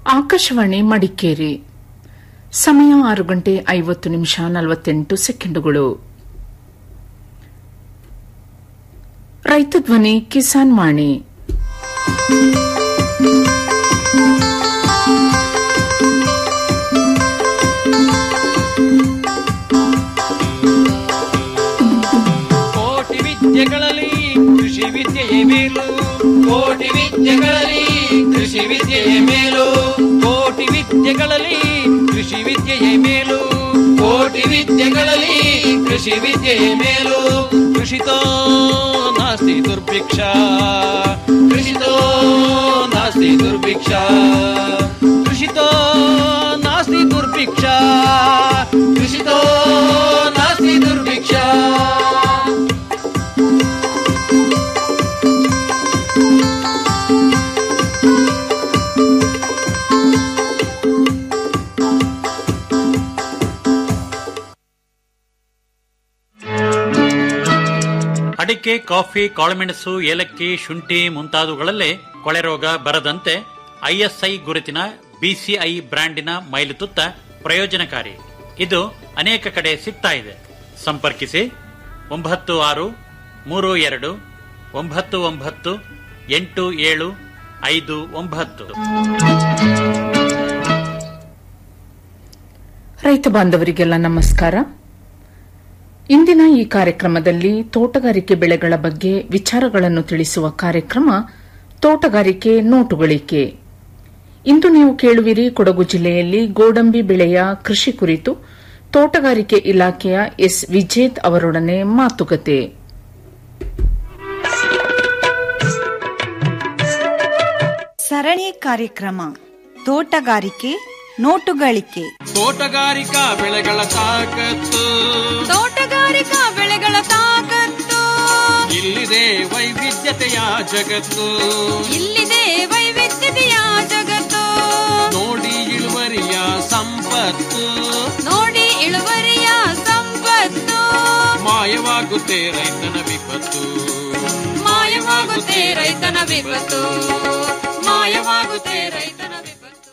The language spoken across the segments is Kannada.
ಆಕಾಶವಾಣಿ ಮಡಿಕೇರಿ ಸಮಯ ಆರು ಗಂಟೆ ಐವತ್ತು ನಿಮಿಷ ನಲವತ್ತೆಂಟು ಸೆಕೆಂಡುಗಳು ರೈತ ಧ್ವನಿ ಕಿಸಾನ್ ವಾಣಿ ಕೋಟಿ ವಿದ್ಯೆಗಳಲ್ಲಿ ಕೃಷಿ ವಿದ್ಯೆಯೇ ಮೇಲು ಕೋಟಿ ವಿದ್ಯೆಗಳಲ್ಲಿ ಕೃಷಿ ವಿದ್ಯೆಯೇ ಮೇಲು ಕೋಟಿ ವಿದ್ಯೆಗಳಲ್ಲಿ ಕೃಷಿ ವಿದ್ಯೆಯೇ ಮೇಲು ಕೋಟಿ ವಿದ್ಯೆಗಳಲ್ಲಿ ಕೃಷಿ ವಿದ್ಯೆಯೇ ಮೇಲು ಕೃಷಿತೋ ನಾಸ್ತಿ ದುರ್ಭಿಕ್ಷ ಕೃಷಿತೋ ನಾಸ್ತಿ ದುರ್ಭಿಕ್ಷ ಕೃಷಿತೋ ನಾಸ್ತಿ ದುರ್ಭಿಕ್ಷ ಕೃಷಿತೋ ನಾಸ್ತಿ ದುರ್ಭಿಕ್ಷ ಅಡಿಕೆ ಕಾಫಿ ಕಾಳುಮೆಣಸು ಏಲಕ್ಕಿ ಶುಂಠಿ ಮುಂತಾದವುಗಳಲ್ಲೇ ಕೊಳೆ ರೋಗ ಬರದಂತೆ ಐಎಸ್ಐ ಗುರುತಿನ ಬಿಸಿಐ ಬ್ರ್ಯಾಂಡಿನ ಮೈಲುತುತ್ತ ಪ್ರಯೋಜನಕಾರಿ ಇದು ಅನೇಕ ಕಡೆ ಸಿಗ್ತಾ ಇದೆ ಸಂಪರ್ಕಿಸಿ ಒಂಬತ್ತು ಆರು ಮೂರು ಎರಡು ಒಂಬತ್ತು ಒಂಬತ್ತು ಎಂಟು ಏಳು ಐದು ಒಂಬತ್ತು ರೈತ ಬಾಂಧವರಿಗೆಲ್ಲ ನಮಸ್ಕಾರ ಇಂದಿನ ಈ ಕಾರ್ಯಕ್ರಮದಲ್ಲಿ ತೋಟಗಾರಿಕೆ ಬೆಳೆಗಳ ಬಗ್ಗೆ ವಿಚಾರಗಳನ್ನು ತಿಳಿಸುವ ಕಾರ್ಯಕ್ರಮ ತೋಟಗಾರಿಕೆ ನೋಟುಗಳಿಕೆ ಇಂದು ನೀವು ಕೇಳುವಿರಿ ಕೊಡಗು ಜಿಲ್ಲೆಯಲ್ಲಿ ಗೋಡಂಬಿ ಬೆಳೆಯ ಕೃಷಿ ಕುರಿತು ತೋಟಗಾರಿಕೆ ಇಲಾಖೆಯ ಎಸ್ ವಿಜೇತ್ ಅವರೊಡನೆ ಮಾತುಕತೆ ಸರಣಿ ಕಾರ್ಯಕ್ರಮ ತೋಟಗಾರಿಕೆ ನೋಟುಗಳಿಕೆ ತೋಟಗಾರಿಕಾ ಬೆಳೆಗಳ ತಾಕತ್ತು ತೋಟಗಾರಿಕಾ ಬೆಳೆಗಳ ತಾಕತ್ತು ಇಲ್ಲಿದೆ ವೈವಿಧ್ಯತೆಯ ಜಗತ್ತು ಇಲ್ಲಿದೆ ವೈವಿಧ್ಯತೆಯ ಜಗತ್ತು ನೋಡಿ ಇಳುವರಿಯ ಸಂಪತ್ತು ನೋಡಿ ಇಳುವರಿಯ ಸಂಪತ್ತು ಮಾಯವಾಗುತ್ತೆ ರೈತನ ವಿಪತ್ತು ಮಾಯವಾಗುತ್ತೆ ರೈತನ ವಿಪತ್ತು ಮಾಯವಾಗುತ್ತೆ ರೈತನ ವಿಪತ್ತು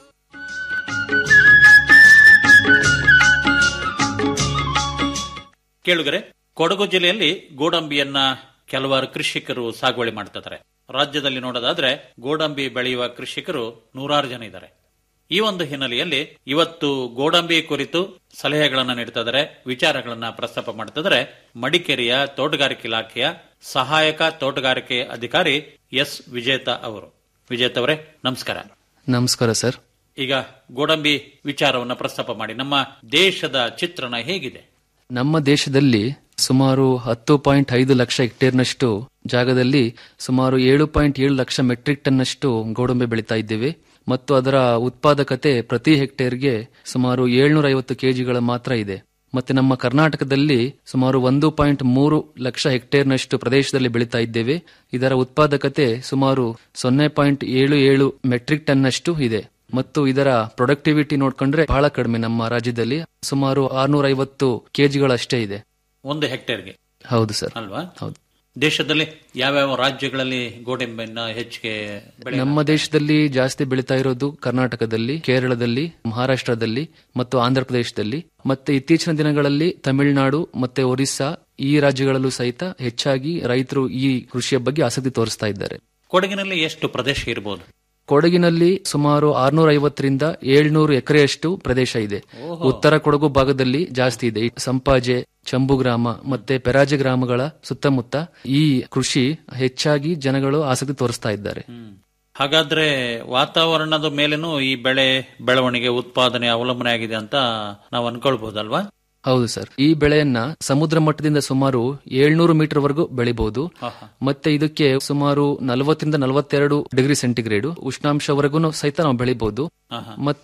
ಕೇಳುಗರೆ ಕೊಡಗು ಜಿಲ್ಲೆಯಲ್ಲಿ ಗೋಡಂಬಿಯನ್ನ ಕೆಲವಾರು ಕೃಷಿಕರು ಸಾಗುವಳಿ ಮಾಡ್ತಿದ್ದಾರೆ ರಾಜ್ಯದಲ್ಲಿ ನೋಡೋದಾದ್ರೆ ಗೋಡಂಬಿ ಬೆಳೆಯುವ ಕೃಷಿಕರು ನೂರಾರು ಜನ ಇದ್ದಾರೆ ಈ ಒಂದು ಹಿನ್ನೆಲೆಯಲ್ಲಿ ಇವತ್ತು ಗೋಡಂಬಿ ಕುರಿತು ಸಲಹೆಗಳನ್ನ ನೀಡ್ತಾ ಇದ್ದಾರೆ ವಿಚಾರಗಳನ್ನ ಪ್ರಸ್ತಾಪ ಮಾಡ್ತಿದ್ದಾರೆ ಮಡಿಕೇರಿಯ ತೋಟಗಾರಿಕೆ ಇಲಾಖೆಯ ಸಹಾಯಕ ತೋಟಗಾರಿಕೆ ಅಧಿಕಾರಿ ಎಸ್ ವಿಜೇತ ಅವರು ವಿಜೇತ ಅವರೇ ನಮಸ್ಕಾರ ನಮಸ್ಕಾರ ಸರ್ ಈಗ ಗೋಡಂಬಿ ವಿಚಾರವನ್ನ ಪ್ರಸ್ತಾಪ ಮಾಡಿ ನಮ್ಮ ದೇಶದ ಚಿತ್ರಣ ಹೇಗಿದೆ ನಮ್ಮ ದೇಶದಲ್ಲಿ ಸುಮಾರು ಹತ್ತು ಪಾಯಿಂಟ್ ಐದು ಲಕ್ಷ ಹೆಕ್ಟೇರ್ನಷ್ಟು ಜಾಗದಲ್ಲಿ ಸುಮಾರು ಏಳು ಪಾಯಿಂಟ್ ಏಳು ಲಕ್ಷ ಮೆಟ್ರಿಕ್ ಟನ್ನಷ್ಟು ಗೋಡಂಬಿ ಬೆಳೀತಾ ಇದ್ದೇವೆ ಮತ್ತು ಅದರ ಉತ್ಪಾದಕತೆ ಪ್ರತಿ ಹೆಕ್ಟೇರ್ಗೆ ಸುಮಾರು ಏಳ್ನೂರ ಐವತ್ತು ಕೆಜಿಗಳ ಮಾತ್ರ ಇದೆ ಮತ್ತೆ ನಮ್ಮ ಕರ್ನಾಟಕದಲ್ಲಿ ಸುಮಾರು ಒಂದು ಪಾಯಿಂಟ್ ಮೂರು ಲಕ್ಷ ಹೆಕ್ಟೇರ್ನಷ್ಟು ಪ್ರದೇಶದಲ್ಲಿ ಬೆಳೀತಾ ಇದ್ದೇವೆ ಇದರ ಉತ್ಪಾದಕತೆ ಸುಮಾರು ಸೊನ್ನೆ ಪಾಯಿಂಟ್ ಏಳು ಏಳು ಮೆಟ್ರಿಕ್ ಟನ್ನಷ್ಟು ಇದೆ ಮತ್ತು ಇದರ ಪ್ರೊಡಕ್ಟಿವಿಟಿ ನೋಡ್ಕೊಂಡ್ರೆ ಬಹಳ ಕಡಿಮೆ ನಮ್ಮ ರಾಜ್ಯದಲ್ಲಿ ಸುಮಾರು ಆರ್ನೂರ ಐವತ್ತು ಕೆಜಿಗಳಷ್ಟೇ ಇದೆ ಒಂದು ಹೆಕ್ಟೇರ್ಗೆ ಹೌದು ಸರ್ ಅಲ್ವಾ ಹೌದು ದೇಶದಲ್ಲಿ ಯಾವ್ಯಾವ ರಾಜ್ಯಗಳಲ್ಲಿ ಗೋಡಂಬಿಯನ್ನ ಹೆಚ್ಚಿಗೆ ಬೆಳೆ ನಮ್ಮ ದೇಶದಲ್ಲಿ ಜಾಸ್ತಿ ಬೆಳೀತಾ ಇರೋದು ಕರ್ನಾಟಕದಲ್ಲಿ ಕೇರಳದಲ್ಲಿ ಮಹಾರಾಷ್ಟ್ರದಲ್ಲಿ ಮತ್ತು ಆಂಧ್ರ ಪ್ರದೇಶದಲ್ಲಿ ಮತ್ತೆ ಇತ್ತೀಚಿನ ದಿನಗಳಲ್ಲಿ ತಮಿಳುನಾಡು ಮತ್ತೆ ಒರಿಸ್ಸಾ ಈ ರಾಜ್ಯಗಳಲ್ಲೂ ಸಹಿತ ಹೆಚ್ಚಾಗಿ ರೈತರು ಈ ಕೃಷಿಯ ಬಗ್ಗೆ ಆಸಕ್ತಿ ತೋರಿಸ್ತಾ ಇದ್ದಾರೆ ಕೊಡಗಿನಲ್ಲಿ ಎಷ್ಟು ಪ್ರದೇಶ ಇರಬಹುದು ಕೊಡಗಿನಲ್ಲಿ ಸುಮಾರು ಆರ್ನೂರ ಐವತ್ತರಿಂದ ಏಳ್ನೂರು ಎಕರೆಯಷ್ಟು ಪ್ರದೇಶ ಇದೆ ಉತ್ತರ ಕೊಡಗು ಭಾಗದಲ್ಲಿ ಜಾಸ್ತಿ ಇದೆ ಈ ಸಂಪಾಜೆ ಚಂಬು ಗ್ರಾಮ ಮತ್ತೆ ಪೆರಾಜೆ ಗ್ರಾಮಗಳ ಸುತ್ತಮುತ್ತ ಈ ಕೃಷಿ ಹೆಚ್ಚಾಗಿ ಜನಗಳು ಆಸಕ್ತಿ ತೋರಿಸ್ತಾ ಇದ್ದಾರೆ ಹಾಗಾದ್ರೆ ವಾತಾವರಣದ ಮೇಲೇನೂ ಈ ಬೆಳೆ ಬೆಳವಣಿಗೆ ಉತ್ಪಾದನೆ ಅವಲಂಬನೆ ಆಗಿದೆ ಅಂತ ನಾವು ಅನ್ಕೊಳ್ಬಹುದಲ್ವಾ ಹೌದು ಸರ್ ಈ ಬೆಳೆಯನ್ನ ಸಮುದ್ರ ಮಟ್ಟದಿಂದ ಸುಮಾರು ಏಳ್ನೂರು ಮೀಟರ್ ವರೆಗೂ ಬೆಳಿಬಹುದು ಮತ್ತೆ ಇದಕ್ಕೆ ಸುಮಾರು ನಲವತ್ತರಿಂದ ನಲವತ್ತೆರಡು ಡಿಗ್ರಿ ಸೆಂಟಿಗ್ರೇಡ್ ಉಷ್ಣಾಂಶವರೆಗೂ ಸಹಿತ ನಾವು ಬೆಳಿಬಹುದು ಮತ್ತೆ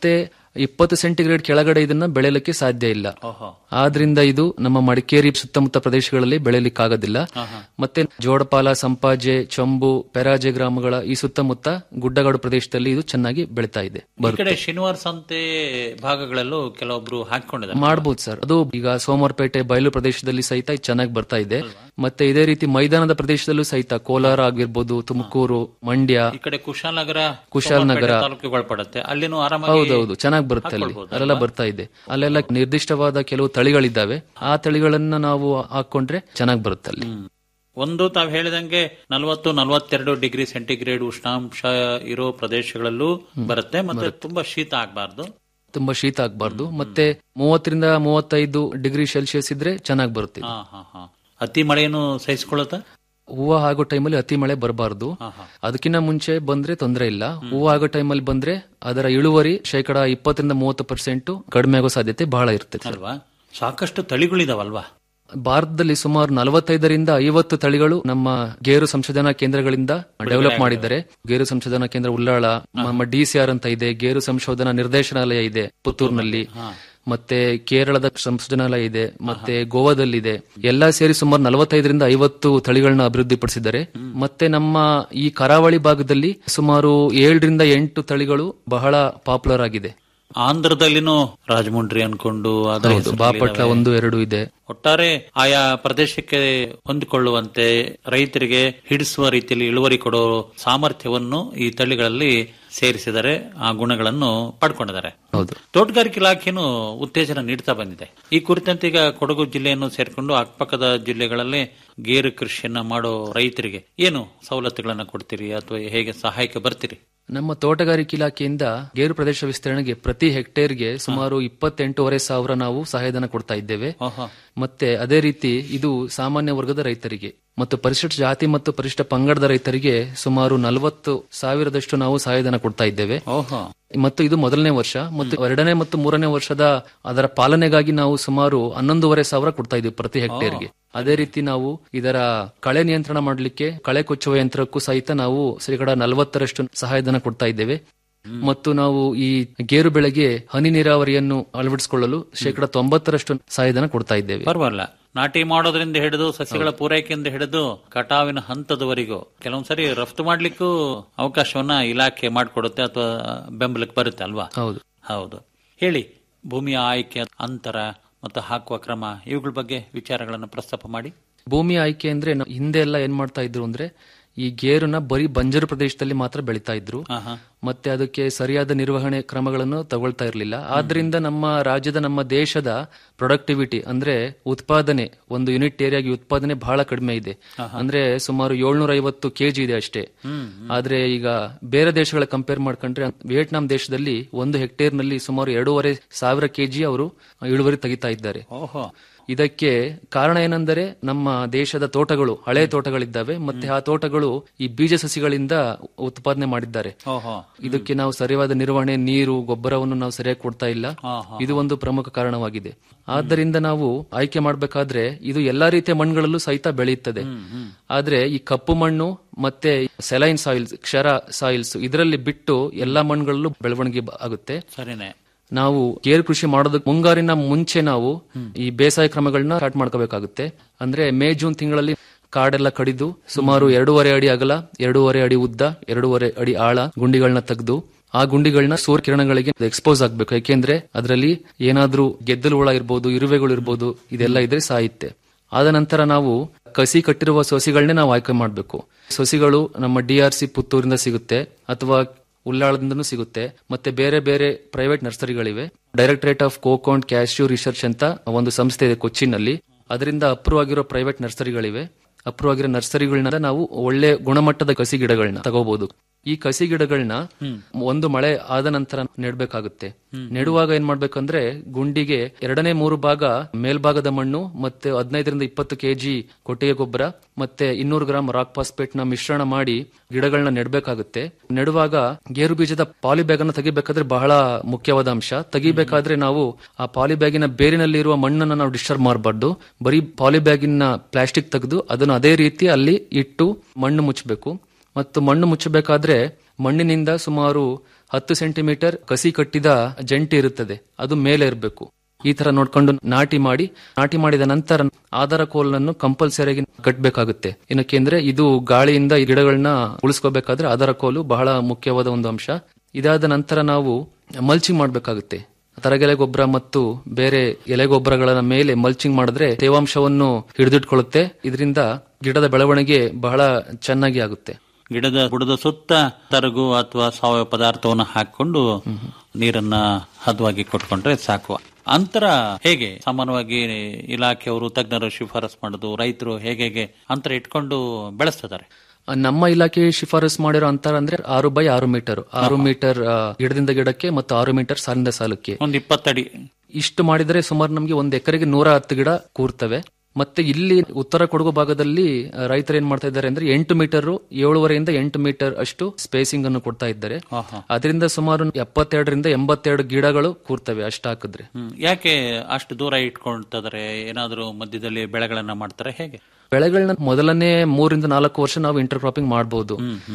ಇಪ್ಪತ್ತು ಸೆಂಟಿಗ್ರೇಡ್ ಕೆಳಗಡೆ ಇದನ್ನ ಬೆಳೆಯಲಿಕ್ಕೆ ಸಾಧ್ಯ ಇಲ್ಲ ಓಹೋ ಆದ್ರಿಂದ ಇದು ನಮ್ಮ ಮಡಿಕೇರಿ ಸುತ್ತಮುತ್ತ ಪ್ರದೇಶಗಳಲ್ಲಿ ಬೆಳೆಯಲಿಕ್ಕಾಗೋದಿಲ್ಲ ಮತ್ತೆ ಜೋಡಪಾಲ ಸಂಪಾಜೆ ಚಂಬು ಪೆರಾಜೆ ಗ್ರಾಮಗಳ ಈ ಸುತ್ತಮುತ್ತ ಗುಡ್ಡಗಾಡು ಪ್ರದೇಶದಲ್ಲಿ ಇದು ಚೆನ್ನಾಗಿ ಬೆಳೀತಾ ಇದೆ ಈ ಕಡೆ ಶನಿವಾರ ಸಂತೆ ಭಾಗಗಳಲ್ಲೂ ಕೆಲವೊಬ್ರು ಹಾಕಿಕೊಂಡಿದ್ದಾರೆ ಮಾಡ್ಬೋದು ಸರ್ ಅದು ಈಗ ಸೋಮವಾರಪೇಟೆ ಬಯಲು ಪ್ರದೇಶದಲ್ಲಿ ಸಹಿತ ಇದು ಚೆನ್ನಾಗಿ ಬರ್ತಾ ಇದೆ ಮತ್ತೆ ಇದೇ ರೀತಿ ಮೈದಾನದ ಪ್ರದೇಶದಲ್ಲೂ ಸಹಿತ ಕೋಲಾರ ಆಗಿರ್ಬೋದು ತುಮಕೂರು ಮಂಡ್ಯ ಈ ಕಡೆ ಕುಶಾಲನಗರ ಕುಶಾಲನಗರ. ಸೋಮವಾರಪೇಟೆ ತಾಲೂಕಿಗೆ ಒಳಪಡುತ್ತೆ ಅಲ್ಲಿನೂ ಆರಾಮಾಗಿ ಹೌದೌದು ಚೆನ್ನಾಗಿ ಬರುತ್ತೆ ಅಲ್ಲಿ ಹಾಕ್ಕೊಳ್ಬೋದು ಅಲ್ಲೆಲ್ಲ ಬರ್ತಾ ಇದೆ ಅಲ್ಲೆಲ್ಲ ನಿರ್ದಿಷ್ಟವಾದ ಕೆಲವು ತಳಿಗಳಿದ್ದಾವೆ ಆ ತಳಿಗಳನ್ನ ನಾವು ಹಾಕೊಂಡ್ರೆ ಚೆನ್ನಾಗಿ ಬರುತ್ತೆ ಅಲ್ಲಿ ಒಂದು ತಾವು ಹೇಳಿದಂಗೆ ನಲವತ್ತು ನಲವತ್ತೆರಡು ಡಿಗ್ರಿ ಸೆಂಟಿಗ್ರೇಡ್ ಉಷ್ಣಾಂಶ ಇರೋ ಪ್ರದೇಶಗಳಲ್ಲೂ ಬರುತ್ತೆ ಮತ್ತೆ ತುಂಬಾ ಶೀತ ಆಗಬಾರ್ದು ತುಂಬಾ ಶೀತ ಆಗ್ಬಾರ್ದು ಮತ್ತೆ ಮೂವತ್ತರಿಂದ ಮೂವತ್ತೈದು ಡಿಗ್ರಿ ಸೆಲ್ಸಿಯಸ್ ಇದ್ರೆ ಚೆನ್ನಾಗಿ ಬರುತ್ತೆ ಹಾ ಹಾ ಹಾ ಅತಿ ಮಳೆಯನ್ನು ಸಹಿಸಿಕೊಳ್ಳುತ್ತಾ ಹೂವು ಆಗೋ ಟೈಮಲ್ಲಿ ಅತಿ ಮಳೆ ಬರಬಾರ್ದು ಅದಕ್ಕಿಂತ ಮುಂಚೆ ಬಂದ್ರೆ ತೊಂದರೆ ಇಲ್ಲ ಹೂವು ಆಗೋ ಟೈಮಲ್ಲಿ ಬಂದ್ರೆ ಅದರ ಇಳುವರಿ ಶೇಕಡ ಇಪ್ಪತ್ತರಿಂದ ಮೂವತ್ತು ಪರ್ಸೆಂಟ್ ಕಡಿಮೆ ಆಗೋ ಸಾಧ್ಯತೆ ಬಹಳ ಇರುತ್ತೆ ಸರ್. ಅಲ್ವಾ ಸಾಕಷ್ಟು ತಳಿಗಳಿದಾವಲ್ವಾ ಭಾರತದಲ್ಲಿ ಸುಮಾರು ನಲವತ್ತೈದರಿಂದ ಐವತ್ತು ತಳಿಗಳು ನಮ್ಮ ಗೇರು ಸಂಶೋಧನಾ ಕೇಂದ್ರಗಳಿಂದ ಡೆವಲಪ್ ಮಾಡಿದ್ದಾರೆ ಗೇರು ಸಂಶೋಧನಾ ಕೇಂದ್ರ ಉಳ್ಳಾಳ ನಮ್ಮ ಡಿಸಿಆರ್ ಅಂತ ಇದೆ ಗೇರು ಸಂಶೋಧನಾ ನಿರ್ದೇಶನಾಲಯ ಇದೆ ಪುತ್ತೂರಿನಲ್ಲಿ ಮತ್ತೆ ಕೇರಳದ ಸಂಶೋಧನಾಲಯ ಇದೆ ಮತ್ತೆ ಗೋವಾದಲ್ಲಿದೆ ಎಲ್ಲಾ ಸೇರಿ ಸುಮಾರು ನಲವತ್ತೈದರಿಂದ ಐವತ್ತು ತಳಿಗಳನ್ನ ಅಭಿವೃದ್ಧಿಪಡಿಸಿದ್ದಾರೆ ಮತ್ತೆ ನಮ್ಮ ಈ ಕರಾವಳಿ ಭಾಗದಲ್ಲಿ ಸುಮಾರು ಏಳರಿಂದ ಎಂಟು ತಳಿಗಳು ಬಹಳ ಪಾಪ್ಯುಲರ್ ಆಗಿದೆ ಆಂಧ್ರದಲ್ಲಿನೂ ರಾಜಮುಂಡ್ರಿ ಅನ್ಕೊಂಡು ಅದರ ಹೌದು ಬಾಪಟ್ಲ ಒಂದು ಎರಡು ಇದೆ ಒಟ್ಟಾರೆ ಆಯಾ ಪ್ರದೇಶಕ್ಕೆ ಹೊಂದಿಕೊಳ್ಳುವಂತೆ ರೈತರಿಗೆ ಹಿಡಿಸುವ ರೀತಿಯಲ್ಲಿ ಇಳುವರಿ ಕೊಡೋ ಸಾಮರ್ಥ್ಯವನ್ನು ಈ ತಳಿಗಳಲ್ಲಿ ಸೇರಿಸಿದರೆ ಆ ಗುಣಗಳನ್ನು ಪಡ್ಕೊಂಡಿದ್ದಾರೆ ಹೌದು ತೋಟಗಾರಿಕೆ ಇಲಾಖೆನು ಉತ್ತೇಜನ ನೀಡ್ತಾ ಬಂದಿದೆ ಈ ಕುರಿತಂತೆ ಈಗ ಕೊಡಗು ಜಿಲ್ಲೆಯನ್ನು ಸೇರ್ಕೊಂಡು ಅಕ್ಕಪಕ್ಕದ ಜಿಲ್ಲೆಗಳಲ್ಲಿ ಗೇರು ಕೃಷಿಯನ್ನ ಮಾಡೋ ರೈತರಿಗೆ ಏನು ಸವಲತ್ತುಗಳನ್ನ ಕೊಡ್ತೀರಿ ಅಥವಾ ಹೇಗೆ ಸಹಾಯಕ್ಕೆ ಬರ್ತೀರಿ ನಮ್ಮ ತೋಟಗಾರಿಕೆ ಇಲಾಖೆಯಿಂದ ಗೇರು ಪ್ರದೇಶ ವಿಸ್ತರಣೆಗೆ ಪ್ರತಿ ಹೆಕ್ಟೇರ್ಗೆ ಸುಮಾರು ಇಪ್ಪತ್ತೆಂಟೂವರೆ ಸಾವಿರ ನಾವು ಸಹಾಯಧನ ಕೊಡ್ತಾ ಇದ್ದೇವೆ ಓಹೋ ಮತ್ತೆ ಅದೇ ರೀತಿ ಇದು ಸಾಮಾನ್ಯ ವರ್ಗದ ರೈತರಿಗೆ ಮತ್ತು ಪರಿಶಿಷ್ಟ ಜಾತಿ ಮತ್ತು ಪರಿಶಿಷ್ಟ ಪಂಗಡದ ರೈತರಿಗೆ ಸುಮಾರು ನಲವತ್ತು ಸಾವಿರದಷ್ಟು ನಾವು ಸಹಾಯಧನ ಕೊಡ್ತಾ ಇದ್ದೇವೆ ಓಹೋ ಮತ್ತು ಇದು ಮೊದಲನೇ ವರ್ಷ ಮತ್ತು ಎರಡನೇ ಮತ್ತು ಮೂರನೇ ವರ್ಷದ ಅದರ ಪಾಲನೆಗಾಗಿ ನಾವು ಸುಮಾರು ಹನ್ನೊಂದೂವರೆ ಸಾವಿರ ಕೊಡ್ತಾ ಇದ್ದೀವಿ ಪ್ರತಿ ಹೆಕ್ಟೇರ್ಗೆ ಅದೇ ರೀತಿ ನಾವು ಇದರ ಕಳೆ ನಿಯಂತ್ರಣ ಮಾಡಲಿಕ್ಕೆ ಕಳೆ ಕೊಚ್ಚುವ ಯಂತ್ರಕ್ಕೂ ಸಹಿತ ನಾವು ಶೇಕಡ ನಲವತ್ತರಷ್ಟು ಸಹಾಯಧನ ಕೊಡ್ತಾ ಇದ್ದೇವೆ ಮತ್ತು ನಾವು ಈ ಗೇರು ಬೆಳೆಗೆ ಹನಿ ನೀರಾವರಿಯನ್ನು ಅಳವಡಿಸಿಕೊಳ್ಳಲು ಶೇಕಡ ತೊಂಬತ್ತರಷ್ಟು ಸಹಾಯಧನ ಕೊಡ್ತಾ ಇದ್ದೇವೆ ಪರವಾಗಿಲ್ಲ ನಾಟಿ ಮಾಡೋದ್ರಿಂದ ಹಿಡಿದು ಸಸ್ಯಗಳ ಪೂರೈಕೆಯಿಂದ ಹಿಡಿದು ಕಟಾವಿನ ಹಂತದವರೆಗೂ ಕೆಲವೊಂದ್ ಸರಿ ರಫ್ತು ಮಾಡ್ಲಿಕ್ಕೂ ಅವಕಾಶವನ್ನ ಇಲಾಖೆ ಮಾಡಿಕೊಡುತ್ತೆ ಅಥವಾ ಬೆಂಬಲಕ್ಕೆ ಬರುತ್ತೆ ಅಲ್ವಾ ಹೌದು ಹೌದು ಹೇಳಿ ಭೂಮಿಯ ಆಯ್ಕೆ ಅಂತರ ಮತ್ತು ಹಾಕುವ ಕ್ರಮ ಇವುಗಳ ಬಗ್ಗೆ ವಿಚಾರಗಳನ್ನು ಪ್ರಸ್ತಾಪ ಮಾಡಿ ಭೂಮಿ ಆಯ್ಕೆ ಅಂದ್ರೆ ನಾವು ಹಿಂದೆ ಎಲ್ಲ ಏನ್ ಮಾಡ್ತಾ ಇದ್ರು ಅಂದ್ರೆ ಈ ಗೇರುನ ಬರೀ ಬಂಜರು ಪ್ರದೇಶದಲ್ಲಿ ಮಾತ್ರ ಬೆಳೀತಾ ಇದ್ರು ಆಹಾ. ಮತ್ತೆ ಅದಕ್ಕೆ ಸರಿಯಾದ ನಿರ್ವಹಣೆ ಕ್ರಮಗಳನ್ನು ತಗೊಳ್ತಾ ಇರಲಿಲ್ಲ ಆದ್ರಿಂದ ನಮ್ಮ ರಾಜ್ಯದ ನಮ್ಮ ದೇಶದ ಪ್ರೊಡಕ್ಟಿವಿಟಿ ಅಂದ್ರೆ ಉತ್ಪಾದನೆ ಒಂದು ಯೂನಿಟ್ ಏರಿಯಾಗಿ ಉತ್ಪಾದನೆ ಬಹಳ ಕಡಿಮೆ ಇದೆ ಅಂದ್ರೆ ಸುಮಾರು ಏಳ್ನೂರ ಐವತ್ತು ಕೆಜಿ ಇದೆ ಅಷ್ಟೇ ಆದ್ರೆ ಈಗ ಬೇರೆ ದೇಶಗಳ ಕಂಪೇರ್ ಮಾಡ್ಕೊಂಡ್ರೆ ವಿಯೆಟ್ನಾಂ ದೇಶದಲ್ಲಿ ಒಂದು ಹೆಕ್ಟೇರ್ ನಲ್ಲಿ ಸುಮಾರು ಎರಡೂವರೆ ಸಾವಿರ ಕೆಜಿ ಅವರು ಇಳುವರಿ ತೆಗಿತಾ ಇದ್ದಾರೆ ಓಹೋ ಇದಕ್ಕೆ ಕಾರಣ ಏನೆಂದರೆ ನಮ್ಮ ದೇಶದ ತೋಟಗಳು ಹಳೆ ತೋಟಗಳಿದ್ದಾವೆ ಮತ್ತೆ ಆ ತೋಟಗಳು ಈ ಬೀಜ ಸಸಿಗಳಿಂದ ಉತ್ಪಾದನೆ ಮಾಡಿದ್ದಾರೆ ಓಹೋ ಇದಕ್ಕೆ ನಾವು ಸರಿಯಾದ ನಿರ್ವಹಣೆ ನೀರು ಗೊಬ್ಬರವನ್ನು ನಾವು ಸರಿಯಾಗಿ ಕೊಡ್ತಾ ಇಲ್ಲ ಇದು ಒಂದು ಪ್ರಮುಖ ಕಾರಣವಾಗಿದೆ ಆದ್ದರಿಂದ ನಾವು ಆಯ್ಕೆ ಮಾಡಬೇಕಾದ್ರೆ ಇದು ಎಲ್ಲಾ ರೀತಿಯ ಮಣ್ಣುಗಳಲ್ಲೂ ಸಹಿತ ಬೆಳೆಯುತ್ತದೆ ಆದ್ರೆ ಈ ಕಪ್ಪು ಮಣ್ಣು ಮತ್ತೆ ಸೆಲೈನ್ ಸಾಯಿಲ್ಸ್ ಕ್ಷರ ಸಾಯಿಲ್ಸ್ ಇದರಲ್ಲಿ ಬಿಟ್ಟು ಎಲ್ಲಾ ಮಣ್ಣುಗಳಲ್ಲೂ ಬೆಳವಣಿಗೆ ಬ- ಆಗುತ್ತೆ ಸರಿನೇ ನಾವು ಗೇರು ಕೃಷಿ ಮಾಡೋದಕ್ಕೆ ಮುಂಗಾರಿನ ಮುಂಚೆ ನಾವು ಈ ಬೇಸಾಯ ಕ್ರಮಗಳನ್ನ ಸ್ಟಾರ್ಟ್ ಮಾಡ್ಕೋಬೇಕಾಗುತ್ತೆ ಅಂದ್ರೆ ಮೇ ಜೂನ್ ತಿಂಗಳಲ್ಲಿ ಕಾಡೆಲ್ಲ ಕಡಿದು ಸುಮಾರು ಎರಡೂವರೆ ಅಡಿ ಅಗಲ ಎರಡೂವರೆ ಅಡಿ ಉದ್ದ ಎರಡೂವರೆ ಅಡಿ ಆಳ ಗುಂಡಿಗಳನ್ನ ತೆಗೆದು ಆ ಗುಂಡಿಗಳನ್ನ ಸೂರ್ಯ ಕಿರಣಗಳಿಗೆ ಎಕ್ಸ್ಪೋಸ್ ಆಗ್ಬೇಕು ಯಾಕೆಂದ್ರೆ ಅದರಲ್ಲಿ ಏನಾದ್ರೂ ಗೆದ್ದಲು ಹುಳ ಇರ್ಬೋದು ಇರುವೆಗಳು ಇರ್ಬೋದು ಇದೆಲ್ಲ ಇದ್ರೆ ಸಾಯುತ್ತೆ ಆದ ನಂತರ ನಾವು ಕಸಿ ಕಟ್ಟಿರುವ ಸಸಿಗಳನ್ನೇ ನಾವು ಆಯ್ಕೆ ಮಾಡಬೇಕು ಸಸಿಗಳು ನಮ್ಮ ಡಿ ಆರ್ ಸಿ ಪುತ್ತೂರಿಂದ ಸಿಗುತ್ತೆ ಅಥವಾ ಉಳ್ಳಾಳದಿಂದನೂ ಸಿಗುತ್ತೆ ಮತ್ತೆ ಬೇರೆ ಬೇರೆ ಪ್ರೈವೇಟ್ ನರ್ಸರಿಗಳಿವೆ directorate of coconut cashew research ಅಂತ ಒಂದು ಸಂಸ್ಥೆ ಇದೆ ಕೊಚ್ಚಿನಲ್ಲಿ ಅದರಿಂದ ಅಪ್ರೂವ್ ಆಗಿರೋ ಪ್ರೈವೇಟ್ ನರ್ಸರಿಗಳಿವೆ ಅಪ್ರೂವ್ ಆಗಿರೋ ನರ್ಸರಿಗಳನ್ನ ನಾವು ಒಳ್ಳೆ ಗುಣಮಟ್ಟದ ಕಸಿ ಗಿಡಗಳನ್ನ ತಗೋಬಹುದು ಈ ಕಸಿ ಗಿಡಗಳನ್ನ ಒಂದು ಮಳೆ ಆದ ನಂತರ ನೆಡ್ಬೇಕಾಗುತ್ತೆ ನೆಡುವಾಗ ಏನ್ ಮಾಡ್ಬೇಕಂದ್ರೆ ಗುಂಡಿಗೆ ಎರಡನೇ ಮೂರು ಭಾಗ ಮೇಲ್ಭಾಗದ ಮಣ್ಣು ಮತ್ತೆ ಹದಿನೈದರಿಂದ ಇಪ್ಪತ್ತು ಕೆಜಿ ಕೊಟ್ಟಿಗೆ ಗೊಬ್ಬರ ಮತ್ತೆ ಇನ್ನೂರು ಗ್ರಾಂ ರಾಕ್ ಫಾಸ್ಪೇಟ್ ನ ಮಿಶ್ರಣ ಮಾಡಿ ಗಿಡಗಳನ್ನ ನೆಡ್ಬೇಕಾಗುತ್ತೆ ನೆಡುವಾಗ ಗೇರು ಬೀಜದ ಪಾಲಿಬ್ಯಾಗ್ ಅನ್ನು ತೆಗಿಬೇಕಾದ್ರೆ ಬಹಳ ಮುಖ್ಯವಾದ ಅಂಶ ತೆಗಿಬೇಕಾದ್ರೆ ನಾವು ಆ ಪಾಲಿಬ್ಯಾಗಿನ ಬೇರಿನಲ್ಲಿ ಇರುವ ಮಣ್ಣನ್ನು ನಾವು ಡಿಸ್ಟರ್ಬ್ ಮಾಡಬಾರ್ದು ಬರೀ ಪಾಲಿಬ್ಯಾಗಿನ ಪ್ಲಾಸ್ಟಿಕ್ ತೆಗೆದು ಅದನ್ನು ಅದೇ ರೀತಿ ಅಲ್ಲಿ ಇಟ್ಟು ಮಣ್ಣು ಮುಚ್ಚಬೇಕು ಮತ್ತು ಮಣ್ಣು ಮುಚ್ಚಬೇಕಾದ್ರೆ ಮಣ್ಣಿನಿಂದ ಸುಮಾರು ಹತ್ತು ಸೆಂಟಿಮೀಟರ್ ಕಸಿ ಕಟ್ಟಿದ ಜಂಟಿ ಇರುತ್ತದೆ ಅದು ಮೇಲೆ ಇರಬೇಕು ಈ ತರ ನೋಡ್ಕೊಂಡು ನಾಟಿ ಮಾಡಿ ನಾಟಿ ಮಾಡಿದ ನಂತರ ಆಧಾರ ಕೋಲನ್ನು ಕಂಪಲ್ಸರಿಯಾಗಿ ಕಟ್ಟಬೇಕಾಗುತ್ತೆ ಏನಕ್ಕೆ ಅಂದ್ರೆ ಇದು ಗಾಳಿಯಿಂದ ಈ ಗಿಡಗಳನ್ನ ಉಳಿಸ್ಕೋಬೇಕಾದ್ರೆ ಆಧಾರ ಕೋಲು ಬಹಳ ಮುಖ್ಯವಾದ ಒಂದು ಅಂಶ ಇದಾದ ನಂತರ ನಾವು ಮಲ್ಚಿಂಗ್ ಮಾಡಬೇಕಾಗುತ್ತೆ ತರಗೆಲೆ ಗೊಬ್ಬರ ಮತ್ತು ಬೇರೆ ಎಲೆ ಗೊಬ್ಬರಗಳ ಮೇಲೆ ಮಲ್ಚಿಂಗ್ ಮಾಡಿದ್ರೆ ತೇವಾಂಶವನ್ನು ಹಿಡಿದಿಟ್ಕೊಳ್ಳುತ್ತೆ ಇದರಿಂದ ಗಿಡದ ಬೆಳವಣಿಗೆ ಬಹಳ ಚೆನ್ನಾಗಿ ಆಗುತ್ತೆ ಗಿಡದ ಬುಡದ ಸುತ್ತ ತರಗು ಅಥವಾ ಸಾವಯವ ಪದಾರ್ಥವನ್ನು ಹಾಕೊಂಡು ನೀರನ್ನ ಹದವಾಗಿ ಕೊಟ್ಕೊಂಡ್ರೆ ಸಾಕು ಅಂತರ ಹೇಗೆ ಸಾಮಾನ್ಯವಾಗಿ ಇಲಾಖೆಯವರು ತಜ್ಞರು ಶಿಫಾರಸ್ ಮಾಡೋದು ರೈತರು ಹೇಗೆ ಹೇಗೆ ಅಂತರ ಇಟ್ಕೊಂಡು ಬೆಳೆಸ್ತಿದ್ದಾರೆ ನಮ್ಮ ಇಲಾಖೆ ಶಿಫಾರಸ್ ಮಾಡಿರೋ ಅಂತರ ಅಂದ್ರೆ ಆರು ಬೈ ಆರು ಮೀಟರ್ ಆರು ಮೀಟರ್ ಆ, ಗಿಡದಿಂದ ಗಿಡಕ್ಕೆ ಮತ್ತು ಆರು ಮೀಟರ್ ಸಾಲಿಂದ ಸಾಲಕ್ಕೆ ಒಂದು ಇಪ್ಪತ್ತಡಿ ಇಷ್ಟು ಮಾಡಿದರೆ ಸುಮಾರು ನಮಗೆ ಒಂದು ಎಕರೆಗೆ ನೂರ ಹತ್ತು ಗಿಡ ಕೂರ್ತವೆ ಮತ್ತೆ ಇಲ್ಲಿ ಉತ್ತರ ಕೊಡಗು ಭಾಗದಲ್ಲಿ ಆ, ರೈತರು ಏನ್ ಮಾಡ್ತಾ ಇದ್ದಾರೆ ಅಂದ್ರೆ ಎಂಟು ಮೀಟರ್ ಏಳುವರೆಯಿಂದ ಎಂಟು ಮೀಟರ್ ಅಷ್ಟು ಸ್ಪೇಸಿಂಗ್ ಅನ್ನು ಕೊಡ್ತಾ ಇದ್ದಾರೆ ಅದರಿಂದ ಸುಮಾರು ಎಪ್ಪತ್ತೆರಡರಿಂದ ಎಂಬತ್ತೆರಡು ಗಿಡಗಳು ಕೂರ್ತವೆ ಅಷ್ಟು ಹಾಕಿದ್ರೆ ಹ್ಮ್. ಯಾಕೆ ಅಷ್ಟು ದೂರ ಇಟ್ಕೊಳ್ತಿದ್ದಾರೆ ಏನಾದರೂ ಮಧ್ಯದಲ್ಲಿ ಬೆಳೆಗಳನ್ನ ಮಾಡ್ತಾರೆ ಹೇಗೆ ಬೆಳೆಗಳನ್ನ ಮೊದಲನೇ ಮೂರಿಂದ ನಾಲ್ಕು ವರ್ಷ ನಾವು ಇಂಟರ್ ಕ್ರಾಪಿಂಗ್ ಮಾಡಬಹುದು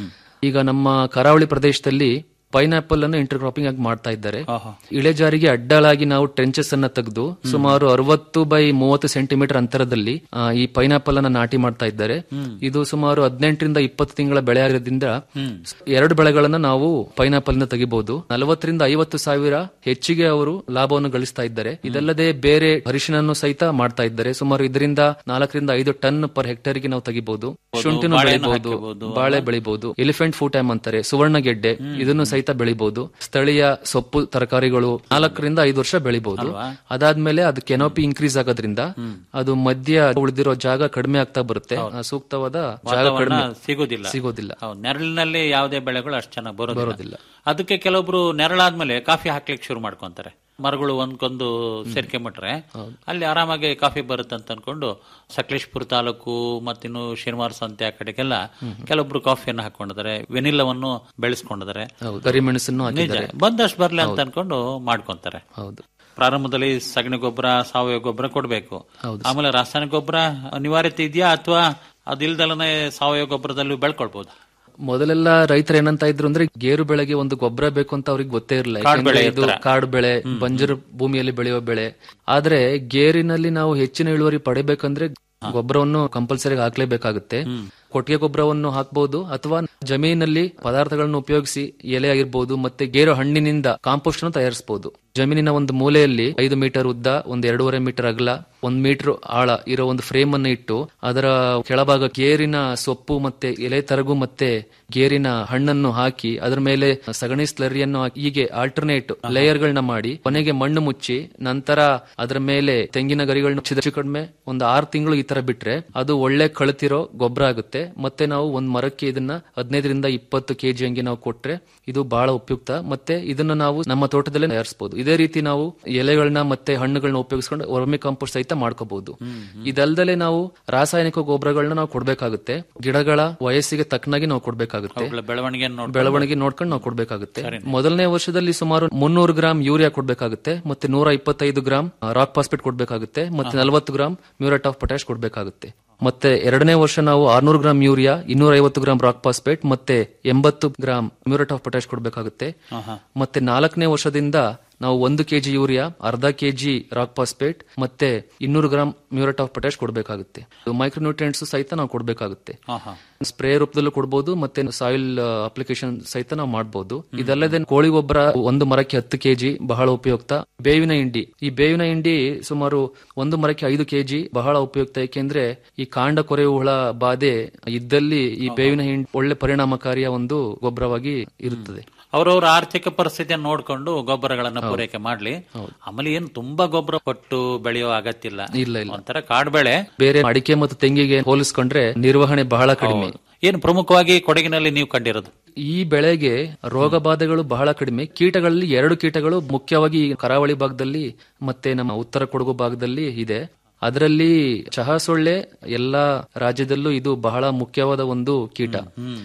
ಈಗ ನಮ್ಮ ಕರಾವಳಿ ಪ್ರದೇಶದಲ್ಲಿ ಪೈನಾಪಲ್ ಅನ್ನು ಇಂಟರ್ ಕ್ರಾಪಿಂಗ್ ಆಗಿ ಮಾಡ್ತಾ ಇದ್ದಾರೆ ಇಳೆಜಾರಿಗೆ ಅಡ್ಡಲಾಗಿ ನಾವು ಟ್ರೆಂಚಸ್ ಅನ್ನ ತೆಗೆದು ಸುಮಾರು ಅರವತ್ತು ಬೈ ಮೂವತ್ತು ಸೆಂಟಿಮೀಟರ್ ಅಂತರದಲ್ಲಿ ಆ, ಈ ಪೈನಾಪಲ್ ಅನ್ನ ನಾಟಿ ಮಾಡ್ತಾ ಇದ್ದಾರೆ ಇದು ಸುಮಾರು ಹದಿನೆಂಟರಿಂದ ಇಪ್ಪತ್ತು ತಿಂಗಳ ಬೆಳೆ ಆಗಿರೋದ್ರಿಂದ ಎರಡು ಬೆಳೆಗಳನ್ನ ನಾವು ಪೈನಾಪಲ್ ನ ತೆಗಿಬಹುದು ನಲವತ್ತರಿಂದ ಐವತ್ತು ಸಾವಿರ ಹೆಚ್ಚಿಗೆ ಅವರು ಲಾಭವನ್ನು ಗಳಿಸ್ತಾ ಇದ್ದಾರೆ ಇದಲ್ಲದೆ ಬೇರೆ ಅರಿಶಿನನ್ನು ಸಹಿತ ಮಾಡ್ತಾ ಇದ್ದಾರೆ ಸುಮಾರು ಇದರಿಂದ ನಾಲ್ಕರಿಂದ ಐದು ಟನ್ ಪರ್ ಹೆಕ್ಟೇರ್ ಗೆ ನಾವು ತೆಗಿಬಹುದು ಶುಂಠಿನೂ ಬಾಳೆಹಣ್ಣು ಬೆಳಿಬಹುದು ಬಾಳೆ ಬೆಳಿಬಹುದು ಎಲಿಫೆಂಟ್ ಫುಡ್ ಟೈಮ್ ಅಂತಾರೆ ಸುವರ್ಣ ಗೆಡ್ಡೆ ಇದನ್ನು ಸಹಿತ ಬೆಳಿಬಹುದು ಸ್ಥಳೀಯ ಸೊಪ್ಪು ತರಕಾರಿಗಳು ನಾಲ್ಕರಿಂದ ಐದು ವರ್ಷ ಬೆಳಿಬಹುದು ಅದಾದ್ಮೇಲೆ ಅದು ಕೆನೋಪಿ ಇನ್ಕ್ರೀಸ್ ಆಗೋದ್ರಿಂದ ಅದು ಮಧ್ಯ ಉಳಿದಿರೋ ಜಾಗ ಕಡಿಮೆ ಆಗ್ತಾ ಬರುತ್ತೆ ಆ ಸೂಕ್ತವಾದ ಜಾಗ ವಾತಾವರಣ ಕಡಿಮೆ ಸಿಗೋದಿಲ್ಲ ಸಿಗೋದಿಲ್ಲ ಹೌದು, ನೆರಳಿನಲ್ಲಿ ಯಾವುದೇ ಬೆಳೆಗಳು ಅಷ್ಟು ಚೆನ್ನಾಗಿ ಬರೋದಿಲ್ಲ ಬರೋದಿಲ್ಲ. ಅದಕ್ಕೆ ಕೆಲವೊಬ್ರು ನೆರಳಾದ್ಮೇಲೆ ಕಾಫಿ ಹಾಕ್ಲಿಕ್ಕೆ ಶುರು ಮಾಡ್ಕೊಂತಾರೆ ಮರಗಳು ಒಂದ್ಕೊಂದು ಸೇರ್ಕೊಂಬಿಟ್ರೆ ಅಲ್ಲಿ ಆರಾಮಾಗಿ ಕಾಫಿ ಬರುತ್ತೆ ಅಂತ ಅನ್ಕೊಂಡು ಸಕಲೇಶ್ಪುರ ತಾಲೂಕು ಮತ್ತಿನ್ನು ಶನಿವಾರ ಸಂತೆ ಆ ಕಡೆಗೆಲ್ಲ ಕೆಲವೊಬ್ರು ಕಾಫಿಯನ್ನು ಹಾಕೊಂಡಿದ್ದಾರೆ ವೆನಿಲ್ಲವನ್ನು ಬೆಳೆಸ್ಕೊಂಡಿದ್ದಾರೆ ಹೌದು ಕರಿಮೆಣಸನ್ನು ನಿಜ ಹಾಕಿದ್ದಾರೆ ಬಂದಷ್ಟು ಬರ್ಲಿ ಅಂತ ಅನ್ಕೊಂಡು ಮಾಡ್ಕೊಂತಾರೆ ಹೌದು ಪ್ರಾರಂಭದಲ್ಲಿ ಸಗಣಿ ಗೊಬ್ಬರ ಸಾವಯವ ಗೊಬ್ಬರ ಕೊಡಬೇಕು ಆಮೇಲೆ ರಾಸಾಯನಿಕ ಗೊಬ್ಬರ ಅನಿವಾರ್ಯತೆ ಇದೆಯಾ ಅಥವಾ ಅದಿಲ್ದಲನೆ ಸಾವಯವ ಗೊಬ್ಬರದಲ್ಲೂ ಬೆಳ್ಕೊಳ್ಬಹುದು ಮೊದಲೆಲ್ಲ ರೈತರು ಏನಂತ ಇದ್ರು ಅಂದ್ರೆ ಗೇರು ಬೆಳೆಗೆ ಒಂದು ಗೊಬ್ಬರ ಬೇಕು ಅಂತ ಅವ್ರಿಗೆ ಗೊತ್ತೇ ಇರಲಿಲ್ಲ ಕಾಡು ಬೆಳೆ ಇದು ಕಾಡು ಬೆಳೆ ಬಂಜರು ಭೂಮಿಯಲ್ಲಿ ಬೆಳೆಯುವ ಬೆಳೆ ಆದ್ರೆ ಗೇರಿನಲ್ಲಿ ನಾವು ಹೆಚ್ಚಿನ ಇಳುವರಿ ಪಡಿಬೇಕಂದ್ರೆ ಗೊಬ್ಬರವನ್ನು ಕಂಪಲ್ಸರಿ ಹಾಕ್ಲೇಬೇಕಾಗುತ್ತೆ ಕೊಟ್ಟಿಗೆ ಗೊಬ್ಬರವನ್ನು ಹಾಕಬಹುದು ಅಥವಾ ಜಮೀನಲ್ಲಿ ಪದಾರ್ಥಗಳನ್ನು ಉಪಯೋಗಿಸಿ ಎಲೆ ಆಗಿರ್ಬೋದು ಮತ್ತೆ ಗೇರು ಹಣ್ಣಿನಿಂದ ಕಾಂಪೋಸ್ಟ್ ಅನ್ನು ತಯಾರಿಸಬಹುದು ಜಮೀನಿನ ಒಂದು ಮೂಲೆಯಲ್ಲಿ ಐದು ಮೀಟರ್ ಉದ್ದ ಒಂದ್ ಎರಡೂವರೆ ಮೀಟರ್ ಅಗಲ ಒಂದ್ ಮೀಟರ್ ಆಳ ಇರೋ ಒಂದು ಫ್ರೇಮ್ ಅನ್ನು ಇಟ್ಟು ಅದರ ಕೆಳಭಾಗ ಗೇರಿನ ಸೊಪ್ಪು ಮತ್ತೆ ಎಲೆ ತರಗು ಮತ್ತೆ ಗೇರಿನ ಹಣ್ಣನ್ನು ಹಾಕಿ ಅದರ ಮೇಲೆ ಸಗಣಿ ಸ್ಲರಿಯನ್ನು ಹಾಕಿ ಹೀಗೆ ಆಲ್ಟರ್ನೇಟ್ ಲೇಯರ್ ಗಳನ್ನ ಮಾಡಿ ಕೊನೆಗೆ ಮಣ್ಣು ಮುಚ್ಚಿ ನಂತರ ಅದರ ಮೇಲೆ ತೆಂಗಿನ ಗರಿಗಳನ್ನ ಹೆಚ್ಚು ಕಡಿಮೆ ಒಂದು ಆರು ತಿಂಗಳು ಈ ತರ ಬಿಟ್ರೆ ಅದು ಒಳ್ಳೆ ಕಳತಿರೋ ಗೊಬ್ಬರ ಆಗುತ್ತೆ ಮತ್ತೆ ನಾವು ಒಂದ್ ಮರಕ್ಕೆ ಇದನ್ನ ಹದಿನೈದರಿಂದ ಇಪ್ಪತ್ತು ಕೆಜಿ ಹಂಗೆ ನಾವು ಕೊಟ್ರೆ ಇದು ಬಹಳ ಉಪಯುಕ್ತ ಮತ್ತೆ ಇದನ್ನ ನಾವು ನಮ್ಮ ತೋಟದಲ್ಲೇ ತಯಾರಿಸಬಹುದು ಇದೇ ರೀತಿ ನಾವು ಎಲೆಗಳನ್ನ ಮತ್ತೆ ಹಣ್ಣುಗಳನ್ನ ಉಪಯೋಗಿಸ್ಕೊಂಡು ವರ್ಮಿ ಕಾಂಪೋಸ್ಟ್ ಸಹಿತ ಮಾಡ್ಕೋಬಹುದು ಇದಲ್ದಲೆ ನಾವು ರಾಸಾಯನಿಕ ಗೊಬ್ಬರಗಳನ್ನ ನಾವು ಕೊಡ್ಬೇಕಾಗುತ್ತೆ ಗಿಡಗಳ ವಯಸ್ಸಿಗೆ ತಕ್ಕನಾಗಿ ನಾವು ಕೊಡ್ಬೇಕಾಗುತ್ತೆ ಅವುಗಳ ಬೆಳವಣಿಗೆಯನ್ನು ನೋಡಿ ಬೆಳವಣಿಗೆ ನೋಡ್ಕೊಂಡು ನಾವು ಕೊಡ್ಬೇಕಾಗುತ್ತೆ ಮೊದಲನೇ ವರ್ಷದಲ್ಲಿ ಸುಮಾರು ಮುನ್ನೂರು ಗ್ರಾಂ ಯೂರಿಯಾ ಕೊಡ್ಬೇಕಾಗುತ್ತೆ ಮತ್ತೆ ನೂರ ಇಪ್ಪತ್ತೈದು ಗ್ರಾಂ ರಾಕ್ ಫಾಸ್ಫೇಟ್ ಕೊಡ್ಬೇಕಾಗುತ್ತೆ ಮತ್ತೆ ನಲವತ್ತು ಗ್ರಾಂ ಮ್ಯೂರೇಟ್ ಆಫ್ ಪೊಟ್ಯಾಶ್ ಕೊಡ್ಬೇಕಾಗುತ್ತೆ ಮತ್ತೆ ಎರಡನೇ ವರ್ಷ ನಾವು ಆರ್ನೂರು ಗ್ರಾಂ ಯೂರಿಯಾ ಇನ್ನೂರ ಐವತ್ತು ಗ್ರಾಂ ರಾಕ್ ಫಾಸ್ಫೇಟ್ ಮತ್ತೆ ಎಂಬತ್ತು ಗ್ರಾಂ ಮ್ಯೂರೇಟ್ ಆಫ್ ಪೊಟ್ಯಾಶ್ ಕೊಡ್ಬೇಕಾಗುತ್ತೆ ಮತ್ತೆ ನಾಲ್ಕನೇ ವರ್ಷದಿಂದ ನಾವು ಒಂದು ಕೆಜಿ ಯೂರಿಯಾ ಅರ್ಧ ಕೆಜಿ ರಾಕ್ ಫಾಸ್ಫೇಟ್ ಮತ್ತೆ ಇನ್ನೂರು ಗ್ರಾಂ ಮ್ಯೂರೇಟ್ ಆಫ್ ಪೊಟ್ಯಾಶ್ ಕೊಡಬೇಕಾಗುತ್ತೆ ಮೈಕ್ರೋನ್ಯೂಟ್ರಿಯೆಂಟ್ಸ್ ಸಹಿತ ನಾವು ಕೊಡಬೇಕಾಗುತ್ತೆ ಸ್ಪ್ರೇ ರೂಪದಲ್ಲೂ ಕೊಡಬಹುದು ಮತ್ತೆ ಸಾಯಿಲ್ ಅಪ್ಲಿಕೇಶನ್ ಸಹಿತ ನಾವು ಮಾಡಬಹುದು ಇದಲ್ಲದೆ ಕೋಳಿ ಗೊಬ್ಬರ ಒಂದು ಮರಕ್ಕೆ ಹತ್ತು ಕೆಜಿ ಬಹಳ ಉಪಯುಕ್ತ ಬೇವಿನ ಹಿಂಡಿ ಈ ಬೇವಿನ ಹಿಂಡಿ ಸುಮಾರು ಒಂದು ಮರಕ್ಕೆ ಐದು ಕೆಜಿ ಬಹಳ ಉಪಯುಕ್ತ ಏಕೆಂದ್ರೆ ಈ ಕಾಂಡ ಕೊರೆಯುವ ಹುಳ ಬಾಧೆ ಇದ್ದಲ್ಲಿ ಈ ಬೇವಿನ ಹಿಂಡಿ ಒಳ್ಳೆ ಪರಿಣಾಮಕಾರಿಯ ಒಂದು ಗೊಬ್ಬರವಾಗಿ ಇರುತ್ತದೆ ಅವರವರ ಆರ್ಥಿಕ ಪರಿಸ್ಥಿತಿಯನ್ನು ನೋಡ್ಕೊಂಡು ಗೊಬ್ಬರಗಳನ್ನ ಪೂರೈಕೆ ಮಾಡ್ಲಿ ಆಮೇಲೆ ಏನು ತುಂಬಾ ಗೊಬ್ಬರ ಕೊಟ್ಟು ಬೆಳೆಯೋ ಅಗತ್ಯ ಇಲ್ಲ ಇಲ್ಲ ಇಲ್ಲ ಒಂಥರ ಕಾಡು ಬೆಳೆ ಬೇರೆ ಅಡಿಕೆ ಮತ್ತು ತೆಂಗಿಗೆ ಹೋಲಿಸ್ಕೊಂಡ್ರೆ ನಿರ್ವಹಣೆ ಬಹಳ ಕಡಿಮೆ ಏನು ಪ್ರಮುಖವಾಗಿ ಕೊಡಗಿನಲ್ಲಿ ನೀವು ಕಂಡಿರೋದು ಈ ಬೆಳೆಗೆ ರೋಗ ಬಾಧೆಗಳು ಬಹಳ ಕಡಿಮೆ ಕೀಟಗಳಲ್ಲಿ ಎರಡು ಕೀಟಗಳು ಮುಖ್ಯವಾಗಿ ಈ ಕರಾವಳಿ ಭಾಗದಲ್ಲಿ ಮತ್ತೆ ನಮ್ಮ ಉತ್ತರ ಕೊಡಗು ಭಾಗದಲ್ಲಿ ಇದೆ ಅದರಲ್ಲಿ ಚಹಾ ಸೊಳ್ಳೆ ಎಲ್ಲಾ ರಾಜ್ಯದಲ್ಲೂ ಇದು ಬಹಳ ಮುಖ್ಯವಾದ ಒಂದು ಕೀಟ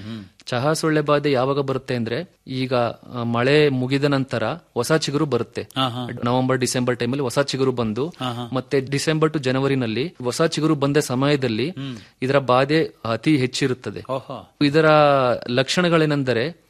ಚಹಾ ಸೊಳ್ಳೆ ಬಾಧೆ ಯಾವಾಗ ಬರುತ್ತೆ ಅಂದ್ರೆ ಈಗ ಆ, ಮಳೆ ಮುಗಿದ ನಂತರ ಹೊಸ ಚಿಗುರು ಬರುತ್ತೆ ನವೆಂಬರ್ ಡಿಸೆಂಬರ್ ಟೈಮಲ್ಲಿ ಹೊಸ ಚಿಗುರು ಬಂದು ಮತ್ತೆ ಡಿಸೆಂಬರ್ ಟು ಜನವರಿನಲ್ಲಿ ಹೊಸ ಚಿಗುರು ಬಂದ ಸಮಯದಲ್ಲಿ ಇದರ ಬಾಧೆ ಅತಿ ಹೆಚ್ಚಿರುತ್ತದೆ ಓಹೋ ಇದರ ಲಕ್ಷಣಗಳೇನೆಂದರೆ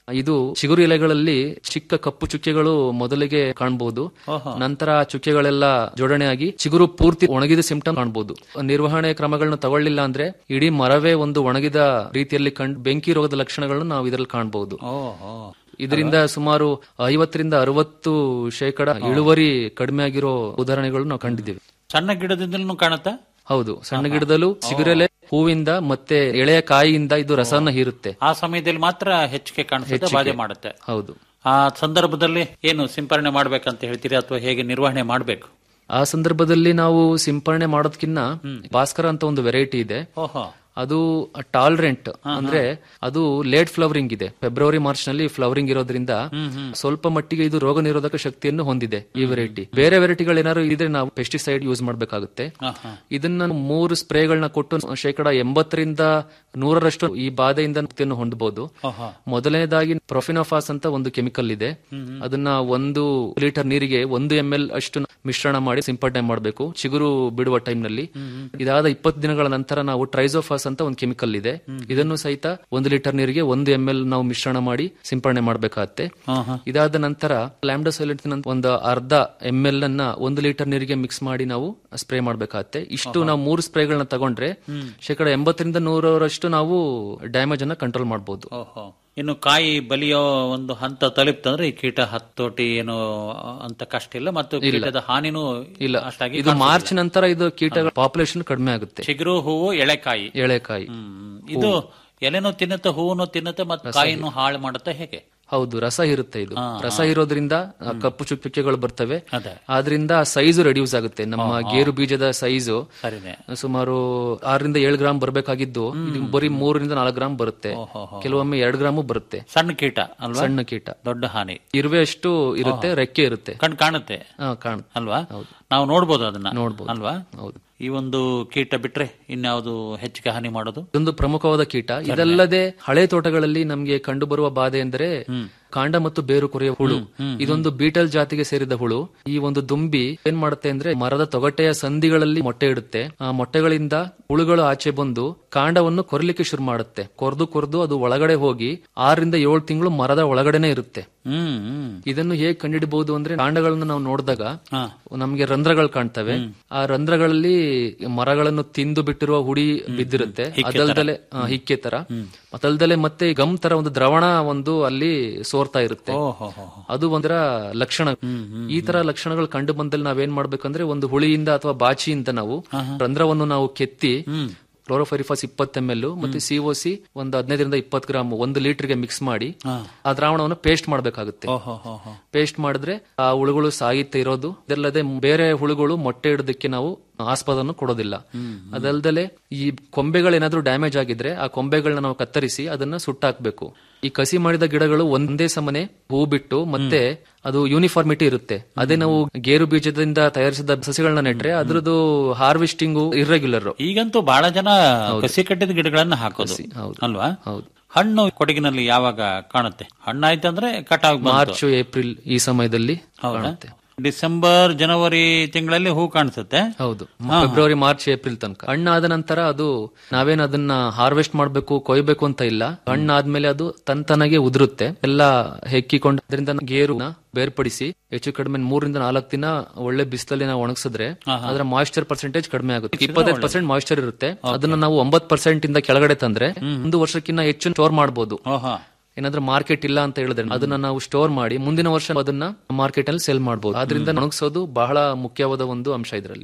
ಇದು ಚಿಗುರು ಎಲೆಗಳಲ್ಲಿ ಚಿಕ್ಕ ಕಪ್ಪು ಚುಕ್ಕೆಗಳು ಮೊದಲಿಗೆ ಕಾಣಬಹುದು ನಂತರ ಆ ಚುಕ್ಕೆಗಳೆಲ್ಲ ಜೋಡಣೆಯಾಗಿ ಚಿಗುರು ಪೂರ್ತಿ ಒಣಗಿದ ಸಿಂಪ್ಟಮ್ ಕಾಣಬಹುದು ನಿರ್ವಹಣೆ ಕ್ರಮಗಳನ್ನು ತಗೊಳ್ಳಿಲ್ಲ ಅಂದ್ರೆ ಇಡೀ ಮರವೇ ಒಂದು ಒಣಗಿದ ರೀತಿಯಲ್ಲಿ ಕಂಡು ಬೆಂಕಿ ರೋಗದ ಲಕ್ಷಣಗಳನ್ನು ನಾವು ಇದರಲ್ಲಿ ಕಾಣಬಹುದು ಓಹೋ ಇದರಿಂದ ಸುಮಾರು ಐವತ್ತರಿಂದ ಅರವತ್ತು ಶೇಕಡ ಇಳುವರಿ ಕಡಿಮೆ ಆಗಿರೋ ಉದಾಹರಣೆಗಳು ನಾವು ಕಂಡಿದ್ದೀವಿ ಸಣ್ಣ ಗಿಡದಿಂದಲೂ ಕಾಣುತ್ತಾ ಹೌದು ಸಣ್ಣ ಗಿಡದಲ್ಲೂ ಚಿಗುರೆಲೆ ಹೂವಿಂದ ಮತ್ತೆ ಎಳೆಯ ಕಾಯಿಯಿಂದ ಇದು ರಸನ ಹೀರುತ್ತೆ ಆ ಸಮಯದಲ್ಲಿ ಮಾತ್ರ ಹೆಚ್ಚಿಗೆ ಕಾಣಿಸುತ್ತೆ ಬಾಧೆ ಮಾಡುತ್ತೆ ಹೌದು ಆ ಸಂದರ್ಭದಲ್ಲಿ ಏನು ಸಿಂಪರಣೆ ಮಾಡ್ಬೇಕಂತ ಹೇಳ್ತೀರಿ ಅಥವಾ ಹೇಗೆ ನಿರ್ವಹಣೆ ಮಾಡಬೇಕು ಆ ಸಂದರ್ಭದಲ್ಲಿ ನಾವು ಸಿಂಪರಣೆ ಮಾಡೋದಕ್ಕಿಂತ ಭಾಸ್ಕರ ಅಂತ ಒಂದು ವೆರೈಟಿ ಇದೆ ಓಹೋ ಅದು ಟಾಲರೆಂಟ್ ಅಂದ್ರೆ ಅದು ಲೇಟ್ ಫ್ಲವರಿಂಗ್ ಇದೆ ಫೆಬ್ರವರಿ ಮಾರ್ಚ್ ನಲ್ಲಿ ಫ್ಲವರಿಂಗ್ ಇರೋದ್ರಿಂದ ಸ್ವಲ್ಪ ಮಟ್ಟಿಗೆ ಇದು ರೋಗ ನಿರೋಧಕ ಶಕ್ತಿಯನ್ನು ಹೊಂದಿದೆ ಈ ವೆರೈಟಿ ಬೇರೆ ವೆರೈಟಿಗಳು ಏನಾದ್ರು ಇದ್ರೆ ನಾವು ಪೆಸ್ಟಿಸೈಡ್ ಯೂಸ್ ಮಾಡಬೇಕಾಗುತ್ತೆ ಇದನ್ನ ಮೂರು ಸ್ಪ್ರೇಗಳನ್ನ ಕೊಟ್ಟು ಶೇಕಡ ಎಂಬತ್ತರಿಂದ ನೂರರಷ್ಟು ಈ ಬಾಧೆಯಿಂದ ಮುಕ್ತಿಯನ್ನು ಹೊಂದಬಹುದು ಮೊದಲನೇದಾಗಿ ಪ್ರೊಫಿನೋಫಾಸ್ ಅಂತ ಒಂದು ಕೆಮಿಕಲ್ ಇದೆ ಅದನ್ನ ಒಂದು ಲೀಟರ್ ನೀರಿಗೆ ಒಂದು ಎಂ ಎಲ್ ಅಷ್ಟು ಮಿಶ್ರಣ ಮಾಡಿ ಸಿಂಪಡಣೆ ಮಾಡಬೇಕು ಚಿಗುರು ಬಿಡುವ ಟೈಮ್ ನಲ್ಲಿ ಇದಾದ ಇಪ್ಪತ್ತು ದಿನಗಳ ನಂತರ ನಾವು ಟ್ರೈಸೋಫಾಸ್ ಅಂತ ಒಂದು ಕೆಮಿಕಲ್ ಇದೆ ಇದನ್ನು ಸಹಿತ ಒಂದು ಲೀಟರ್ ನೀರಿಗೆ ಒಂದು ಎಂ ಎಲ್ ನಾವು ಮಿಶ್ರಣ ಮಾಡಿ ಸಿಂಪಡಣೆ ಮಾಡಬೇಕಾಗತ್ತೆ ಇದಾದ ನಂತರ ಲ್ಯಾಂಬ್ಡೋಸೈಲೆಂಟ್ ಒಂದು ಅರ್ಧ ಎಂ ಎಲ್ ಅನ್ನ ಒಂದು ಲೀಟರ್ ನೀರಿಗೆ ಮಿಕ್ಸ್ ಮಾಡಿ ನಾವು ಸ್ಪ್ರೇ ಮಾಡಬೇಕಾಗತ್ತೆ ಇಷ್ಟು ನಾವು ಮೂರು ಸ್ಪ್ರೇಗಳನ್ನ ತಗೊಂಡ್ರೆ ಶೇಕಡ ಎಂಬತ್ತರಿಂದ ನೂರರಷ್ಟು ನಾವು ಡ್ಯಾಮೇಜ್ ಅನ್ನ ಕಂಟ್ರೋಲ್ ಮಾಡಬಹುದು ಓಹೋ ಇನ್ನು ಕಾಯಿ ಬಲಿಯೋ ಒಂದು ಹಂತ ತಲುಪ್ತಂದ್ರೆ ಈ ಕೀಟ ಹತ್ತೋಟಿ ಏನು ಅಂತ ಕಷ್ಟ ಇಲ್ಲ ಮತ್ತು ಕೀಟದ ಹಾನಿನೂ ಇಲ್ಲ ಅಷ್ಟಾಗಿ ಇದು ಮಾರ್ಚ್ ನಂತರ ಇದು ಕೀಟಗಳ ಪಾಪ್ಯುಲೇಷನ್ ಕಡಿಮೆ ಆಗುತ್ತೆ ಚಿಗುರು ಹೂವು ಎಳೆಕಾಯಿ ಎಳೆಕಾಯಿ ಹ್ಮ್. ಇದು ಎಲೆನೂ ತಿನ್ನುತ್ತೆ ಹೂವನ್ನು ತಿನ್ನುತ್ತೆ ಮತ್ತು ಕಾಯಿನೂ ಹಾಳು ಮಾಡುತ್ತೆ ಹೇಗೆ ಹೌದು ರಸ ಇರುತ್ತೆ ಇದು ರಸ ಇರೋದ್ರಿಂದ ಆ, ಕಪ್ಪು ಚುಕ್ಕೆಗಳು ಬರ್ತವೆ ಅದೇ ಆದ್ರಿಂದ ಸೈಜು ರೆಡ್ಯೂಸ್ ಆಗುತ್ತೆ ನಮ್ಮ ಗೇರು ಬೀಜದ ಸೈಜು ಸರಿನೇ ಸುಮಾರು ಆರರಿಂದ ಏಳು ಗ್ರಾಮ್ ಬರಬೇಕಾಗಿದ್ದು ಇದು ಬರೀ ಮೂರರಿಂದ ನಾಲ್ಕು ಗ್ರಾಮ್ ಬರುತ್ತೆ ಕೆಲವೊಮ್ಮೆ ಎರಡು ಗ್ರಾಮು ಬರುತ್ತೆ ಸಣ್ಣ ಕೀಟ ಅಲ್ವಾ ಸಣ್ಣ ಕೀಟ ದೊಡ್ಡ ಹಾನಿ ಇರುವೆ ಅಷ್ಟು ಇರುತ್ತೆ ರೆಕ್ಕೆ ಇರುತ್ತೆ ಕಣ್ ಕಾಣುತ್ತೆ ಹಾ ಕಾಣುತ್ತೆ ಅಲ್ವಾ ನಾವು ನೋಡ್ಬೋದು ಅದನ್ನ ನೋಡ್ಬೋದು. ಅಲ್ವಾ ಹೌದು ಈ ಒಂದು ಕೀಟ ಬಿಟ್ರೆ ಇನ್ಯಾವುದು ಹೆಚ್ಚಿಗೆ ಹಾನಿ ಮಾಡೋದು ಇದೊಂದು ಪ್ರಮುಖವಾದ ಕೀಟ ಇದಲ್ಲದೆ ಹಳೆ ತೋಟಗಳಲ್ಲಿ ನಮಗೆ ಕಂಡುಬರುವ ಬಾಧೆ ಎಂದರೆ ಕಾಂಡ ಮತ್ತು ಬೇರು ಕೊರೆಯುವ ಹುಳು ಇದೊಂದು ಬೀಟಲ್ ಜಾತಿಗೆ ಸೇರಿದ ಹುಳು ಈ ಒಂದು ದುಂಬಿ ಏನ್ ಮಾಡುತ್ತೆ ಅಂದ್ರೆ ಮರದ ತೊಗಟೆಯ ಸಂಧಿಗಳಲ್ಲಿ ಮೊಟ್ಟೆ ಇಡುತ್ತೆ ಆ ಮೊಟ್ಟೆಗಳಿಂದ ಹುಳುಗಳು ಆಚೆ ಬಂದು ಕಾಂಡವನ್ನು ಕೊರಲಿಕ್ಕೆ ಶುರು ಮಾಡುತ್ತೆ ಕೊರ್ದು ಕೊರ್ದು ಅದು ಒಳಗಡೆ ಹೋಗಿ ಆರರಿಂದ ಏಳು ತಿಂಗಳು ಮರದ ಒಳಗಡೆನೆ ಇರುತ್ತೆ ಹ್ಮ್ ಹ್ಮ್ ಇದನ್ನು ಹೇಗೆ ಕಂಡುಹಿಡಬಹುದು ಅಂದ್ರೆ ಕಾಂಡಗಳನ್ನು ನಾವು ನೋಡಿದಾಗ ಹಾ. ನಮಗೆ ರಂಧ್ರಗಳು ಕಾಣ್ತವೆ ಆ ರಂಧ್ರಗಳಲ್ಲಿ ಮರಗಳನ್ನು ತಿಂದು ಬಿಟ್ಟಿರುವ ಹುಡಿ ಬಿದ್ದಿರುತ್ತೆ ಅದಲ್ದಲೆ ಆ, ಹಿಕ್ಕೆ ತರ ಅದಲ್ದಲೆ ಮತ್ತೆ ಗಮ್ ತರ ಒಂದು ದ್ರವಣ ಒಂದು ಅಲ್ಲಿ ಸೋರ್ತಾ ಇರುತ್ತೆ ಓಹೋ ಹೋ ಹೋ. ಅದು ಒಂದರ ಲಕ್ಷಣ ಈ ತರ ಲಕ್ಷಣಗಳು ಕಂಡು ಬಂದಲ್ಲಿ ನಾವೇನ್ ಮಾಡ್ಬೇಕಂದ್ರೆ ಒಂದು ಹುಳಿಯಿಂದ ಅಥವಾ ಬಾಚಿಯಿಂದ ನಾವು ರಂಧ್ರವನ್ನು ನಾವು ಕೆತ್ತಿ ಕ್ಲೋರೋಫೈರಿಫಾಸ್ ಇಪ್ಪತ್ತು ಎಂ ಎಲ್ ಮತ್ತೆ ಸಿಒಸಿ ಒಂದು ಹದಿನೈದರಿಂದ ಇಪ್ಪತ್ತು ಗ್ರಾಮ್ ಒಂದು ಲೀಟರ್ಗೆ ಮಿಕ್ಸ್ ಮಾಡಿ ಆ ದ್ರಾವಣವನ್ನು ಪೇಸ್ಟ್ ಮಾಡಬೇಕಾಗುತ್ತೆ ಓಹೋ ಹೋ ಹೋ. ಪೇಸ್ಟ್ ಮಾಡಿದ್ರೆ ಆ ಹುಳುಗಳು ಸಾಹಿತ್ಯ ಇರೋದು ಇದಲ್ಲದೆ ಬೇರೆ ಹುಳುಗಳು ಮೊಟ್ಟೆ ಇಡೋದಕ್ಕೆ ನಾವು ಆಸ್ಪದನ್ನು ಕೊಡೋದಿಲ್ಲ ಅದಲ್ದಲೆ ಈ ಕೊಂಬೆಗಳು ಏನಾದ್ರೂ ಡ್ಯಾಮೇಜ್ ಆಗಿದ್ರೆ ಆ ಕೊಂಬೆಗಳನ್ನ ನಾವು ಕತ್ತರಿಸಿ ಅದನ್ನ ಸುಟ್ಟಾಕ್ಬೇಕು ಈ ಕಸಿ ಮಾಡಿದ ಗಿಡಗಳು ಒಂದೇ ಸಮನೆ ಹೂ ಬಿಟ್ಟು ಮತ್ತೆ ಅದು ಯೂನಿಫಾರ್ಮಿಟಿ ಇರುತ್ತೆ ಅದೇ ನಾವು ಗೇರು ಬೀಜದಿಂದ ತಯಾರಿಸಿದ ಸಸಿಗಳನ್ನ ನೆಟ್ರೆ ಅದ್ರದ್ದು ಹಾರ್ವೆಸ್ಟಿಂಗು ಇರ್ರೆಗ್ಯುಲರ್ ಈಗಂತೂ ಬಹಳ ಜನ ಕಸಿ ಕಟ್ಟಿದ ಗಿಡಗಳನ್ನ ಹಾಕೋದು ಹೌದು. ಅಲ್ವಾ ಹೌದು ಹಣ್ಣು ಕೊಡಗಿನಲ್ಲಿ ಯಾವಾಗ ಕಾಣುತ್ತೆ ಹಣ್ಣಾಯ್ತಂದ್ರೆ ಕಟಾವ್ ಮಾರ್ಚ್ ಏಪ್ರಿಲ್ ಈ ಸಮಯದಲ್ಲಿ ಕಾಣುತ್ತೆ ಡಿಸೆಂಬರ್ ಜನವರಿ ತಿಂಗಳಲ್ಲಿ ಹೂ ಕಾಣಿಸುತ್ತೆ ಹೌದು ಫೆಬ್ರವರಿ ಮಾರ್ಚ್ ಏಪ್ರಿಲ್ ತನಕ ಹಣ್ಣಾದ ನಂತರ ಅದು ನಾವೇನ್ ಅದನ್ನ ಹಾರ್ವೆಸ್ಟ್ ಮಾಡ್ಬೇಕು ಕೊಯ್ಬೇಕು ಅಂತ ಇಲ್ಲ ಹಣ್ಣಾದ್ಮೇಲೆ ಅದು ತನ್ ಉದುರುತ್ತೆ ಎಲ್ಲ ಹೆಕ್ಕಿಕೊಂಡು ಅದರಿಂದ ಗೇರುನ ಬೇರ್ಪಡಿಸಿ ಹೆಚ್ಚು ಕಡಿಮೆ ಮೂರರಿಂದ ನಾಲ್ಕು ದಿನ ಒಳ್ಳೆ ಬಿಸಿಲಲ್ಲಿ ನಾವು ಒಣಗಿಸಿದ್ರೆ ಅದರ ಮಾಯಿಶ್ಚರ್ ಪರ್ಸೆಂಟೇಜ್ ಕಡಿಮೆ ಆಗುತ್ತೆ ಇಪ್ಪತ್ತೈದು ಪರ್ಸೆಂಟ್ ಮಾಯಿಶ್ಚರ್ ಇರುತ್ತೆ ಅದನ್ನ ನಾವು ಒಂಬತ್ತು ಪರ್ಸೆಂಟ್ ಇಂದ ಕೆಳಗಡೆ ತಂದ್ರೆ ಒಂದು ವರ್ಷಕ್ಕಿಂತ ಹೆಚ್ಚು ಸ್ಟೋರ್ ಮಾಡಬಹುದು ಓಹೋ ಏನಾದ್ರೂ ಮಾರ್ಕೆಟ್ ಇಲ್ಲ ಅಂತ ಹೇಳಿದ್ರೆ ಅದನ್ನ ನಾವು ಸ್ಟೋರ್ ಮಾಡಿ ಮುಂದಿನ ವರ್ಷ ಅದನ್ನ ಮಾರ್ಕೆಟ್ ಅಲ್ಲಿ ಸೇಲ್ ಮಾಡಬಹುದು ಆದ್ರಿಂದ ಒಣಗಿಸೋದು ಬಹಳ ಮುಖ್ಯವಾದ ಒಂದು ಅಂಶ ಇದರಲ್ಲಿ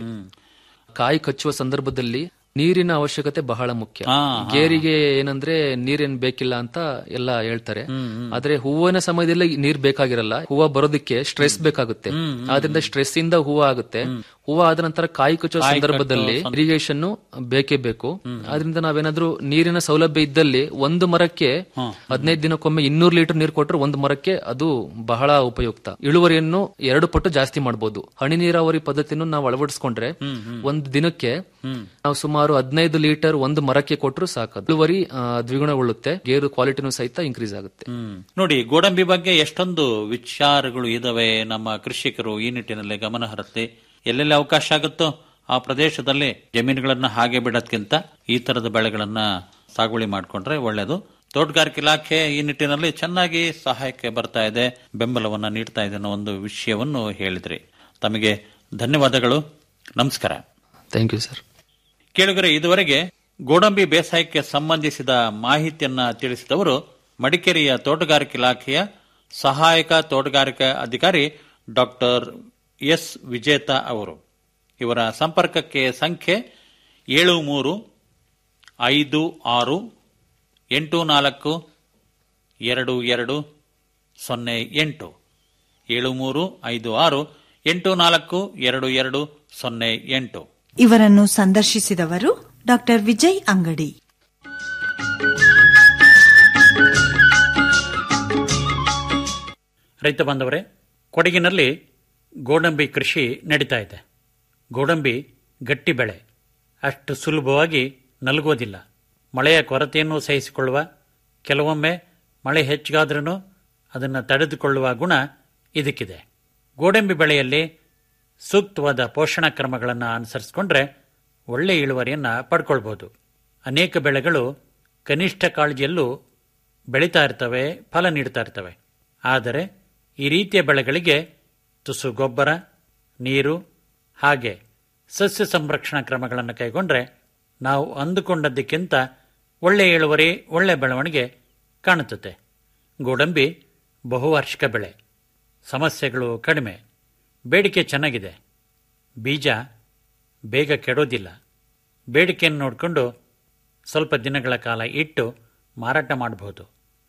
ಕಾಯಿ ಕಚ್ಚುವ ಸಂದರ್ಭದಲ್ಲಿ ನೀರಿನ ಅವಶ್ಯಕತೆ ಬಹಳ ಮುಖ್ಯ ಹಾ, ಗೇರಿಗೆ ಏನಂದ್ರೆ ನೀರೇನ್ ಬೇಕಿಲ್ಲ ಅಂತ ಎಲ್ಲ ಹೇಳ್ತಾರೆ ಆದ್ರೆ ಹೂವಿನ ಸಮಯದಲ್ಲಿ ನೀರ್ ಬೇಕಾಗಿರಲ್ಲ ಹೂವ ಬರೋದಕ್ಕೆ ಸ್ಟ್ರೆಸ್ ಬೇಕಾಗುತ್ತೆ ಆದ್ರಿಂದ ಸ್ಟ್ರೆಸ್ ಇಂದ ಹೂವ ಆಗುತ್ತೆ ಹೂವ ಆದ ನಂತರ ಕಾಯಿ ಕಚ್ಚುವ ಸಂದರ್ಭದಲ್ಲಿ ಇರಿಗೇಷನ್ ಬೇಕೇ ಬೇಕು ಆದ್ರಿಂದ ನಾವೇನಾದ್ರೂ ನೀರಿನ ಸೌಲಭ್ಯ ಇದ್ದಲ್ಲಿ ಒಂದು ಮರಕ್ಕೆ ಹದಿನೈದು ದಿನಕ್ಕೊಮ್ಮೆ ಇನ್ನೂರು ಲೀಟರ್ ನೀರು ಕೊಟ್ಟರೆ ಒಂದು ಮರಕ್ಕೆ ಅದು ಬಹಳ ಉಪಯುಕ್ತ ಇಳುವರಿಯನ್ನು ಎರಡು ಪಟ್ಟು ಜಾಸ್ತಿ ಮಾಡಬಹುದು ಹನಿ ನೀರಾವರಿ ಪದ್ಧತಿಯನ್ನು ನಾವು ಅಳವಡಿಸಿಕೊಂಡ್ರೆ ಒಂದು ದಿನಕ್ಕೆ ನಾವು ಸುಮಾರು ಹದಿನೈದು ಲೀಟರ್ ಒಂದು ಮರಕ್ಕೆ ಕೊಟ್ಟರು ಸಾಕು ಇಳುವರಿ ಆ, ದ್ವಿಗುಣಗೊಳ್ಳುತ್ತೆ ಗೇರು ಕ್ವಾಲಿಟಿನೂ ಸಹಿತ ಇನ್ಕ್ರೀಸ್ ಆಗುತ್ತೆ ಹ್ಮ್. ನೋಡಿ ಗೋಡಂಬಿ ಬಗ್ಗೆ ಎಷ್ಟೊಂದು ವಿಚಾರಗಳು ಇದಾವೆ ನಮ್ಮ ಕೃಷಿಕರು ಈ ನಿಟ್ಟಿನಲ್ಲಿ ಗಮನ ಹರಿಸಿ ಎಲ್ಲೆಲ್ಲಿ ಅವಕಾಶ ಆಗುತ್ತೋ ಆ ಪ್ರದೇಶದಲ್ಲಿ ಜಮೀನುಗಳನ್ನ ಹಾಗೆ ಬಿಡೋದ್ಕಿಂತ ಈ ತರದ ಬೆಳೆಗಳನ್ನ ಸಾಗುವಳಿ ಮಾಡ್ಕೊಂಡ್ರೆ ಒಳ್ಳೇದು ತೋಟಗಾರಿಕೆ ಇಲಾಖೆ ಈ ನಿಟ್ಟಿನಲ್ಲಿ ಚೆನ್ನಾಗಿ ಸಹಾಯಕ್ಕೆ ಬರ್ತಾ ಇದೆ ಬೆಂಬಲವನ್ನ ನೀಡ್ತಾ ಇದೆ ಅನ್ನೋ ಒಂದು ವಿಷಯವನ್ನು ಹೇಳಿದ್ರಿ ತಮಗೆ ಧನ್ಯವಾದಗಳು ನಮಸ್ಕಾರ ಥ್ಯಾಂಕ್ ಯು ಸರ್ ಕೇಳುಗರೆ ಇದುವರೆಗೆ ಗೋಡಂಬಿ ಬೇಸಾಯಕ್ಕೆ ಸಂಬಂಧಿಸಿದ ಮಾಹಿತಿಯನ್ನ ತಿಳಿಸಿದವರು ಮಡಿಕೇರಿಯ ತೋಟಗಾರಿಕೆ ಇಲಾಖೆಯ ಸಹಾಯಕ ತೋಟಗಾರಿಕಾ ಅಧಿಕಾರಿ ಡಾಕ್ಟರ್ ಎಸ್ ವಿಜೇತ ಅವರು ಇವರ ಸಂಪರ್ಕಕ್ಕೆ ಸಂಖ್ಯೆ ಏಳು ಮೂರು ಐದು ಆರು ಎಂಟು ನಾಲ್ಕು ಎರಡು ಎರಡು ಸೊನ್ನೆ ಎಂಟು ಏಳು ಮೂರು ಐದು ಆರು ಎಂಟು ನಾಲ್ಕು ಎರಡು ಎರಡು ಸೊನ್ನೆ ಎಂಟು ಇವರನ್ನು ಸಂದರ್ಶಿಸಿದವರು ಡಾಕ್ಟರ್ ವಿಜಯ್ ಅಂಗಡಿ ರೈತ ಬಾಂಧವರೇ ಕೊಡಗಿನಲ್ಲಿ ಗೋಡಂಬಿ ಕೃಷಿ ನಡೀತಾ ಇದೆ ಗೋಡಂಬಿ ಗಟ್ಟಿ ಬೆಳೆ ಅಷ್ಟು ಸುಲಭವಾಗಿ ನಲಗೋದಿಲ್ಲ ಮಳೆಯ ಕೊರತೆಯನ್ನು ಸಹಿಸಿಕೊಳ್ಳುವ ಕೆಲವೊಮ್ಮೆ ಮಳೆ ಹೆಚ್ಚಿಗಾದ್ರೂ ಅದನ್ನು ತಡೆದುಕೊಳ್ಳುವ ಗುಣ ಇದಕ್ಕಿದೆ ಗೋಡಂಬಿ ಬೆಳೆಯಲ್ಲಿ ಸೂಕ್ತವಾದ ಪೋಷಣಾ ಕ್ರಮಗಳನ್ನು ಅನುಸರಿಸಿಕೊಂಡ್ರೆ ಒಳ್ಳೆ ಇಳುವರಿಯನ್ನು ಪಡ್ಕೊಳ್ಬೋದು ಅನೇಕ ಬೆಳೆಗಳು ಕನಿಷ್ಠ ಕಾಳಜಿಯಲ್ಲೂ ಬೆಳೀತಾ ಇರ್ತವೆ ಫಲ ನೀಡ್ತಾ ಇರ್ತವೆ ಆದರೆ ಈ ರೀತಿಯ ಬೆಳೆಗಳಿಗೆ ತುಸು ಗೊಬ್ಬರ ನೀರು ಹಾಗೆ ಸಸ್ಯ ಸಂರಕ್ಷಣಾ ಕ್ರಮಗಳನ್ನು ಕೈಗೊಂಡ್ರೆ ನಾವು ಅಂದುಕೊಂಡದ್ದಕ್ಕಿಂತ ಒಳ್ಳೆ ಇಳುವರಿ ಒಳ್ಳೆ ಬೆಳವಣಿಗೆ ಕಾಣುತ್ತದೆ ಗೋಡಂಬಿ ಬಹುವಾರ್ಷಿಕ ಬೆಳೆ ಸಮಸ್ಯೆಗಳು ಕಡಿಮೆ ಬೇಡಿಕೆ ಚೆನ್ನಾಗಿದೆ ಬೀಜ ಬೇಗ ಕೆಡೋದಿಲ್ಲ ಬೇಡಿಕೆಯನ್ನು ನೋಡಿಕೊಂಡು ಸ್ವಲ್ಪ ದಿನಗಳ ಕಾಲ ಇಟ್ಟು ಮಾರಾಟ ಮಾಡಬಹುದು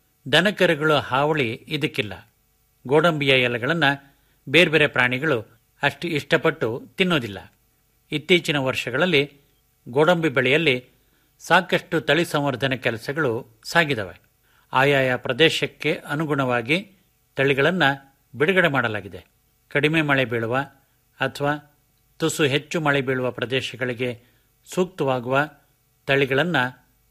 ದನಕರುಗಳ ಹಾವಳಿ ಇದಕ್ಕಿಲ್ಲ ಗೋಡಂಬಿಯ ಎಲೆಗಳನ್ನು ಬೇರೆ ಬೇರೆ ಪ್ರಾಣಿಗಳು ಅಷ್ಟು ಇಷ್ಟಪಟ್ಟು ತಿನ್ನೋದಿಲ್ಲ ಇತ್ತೀಚಿನ ವರ್ಷಗಳಲ್ಲಿ ಗೋಡಂಬಿ ಬೆಳೆಯಲ್ಲಿ ಸಾಕಷ್ಟು ತಳಿ ಸಂವರ್ಧನೆ ಕೆಲಸಗಳು ಸಾಗಿದವೆ ಆಯಾಯ ಪ್ರದೇಶಕ್ಕೆ ಅನುಗುಣವಾಗಿ ತಳಿಗಳನ್ನು ಬಿಡುಗಡೆ ಮಾಡಲಾಗಿದೆ ಕಡಿಮೆ ಮಳೆ ಬೀಳುವ ಅಥವಾ ತುಸು ಹೆಚ್ಚು ಮಳೆ ಬೀಳುವ ಪ್ರದೇಶಗಳಿಗೆ ಸೂಕ್ತವಾಗುವ ತಳಿಗಳನ್ನು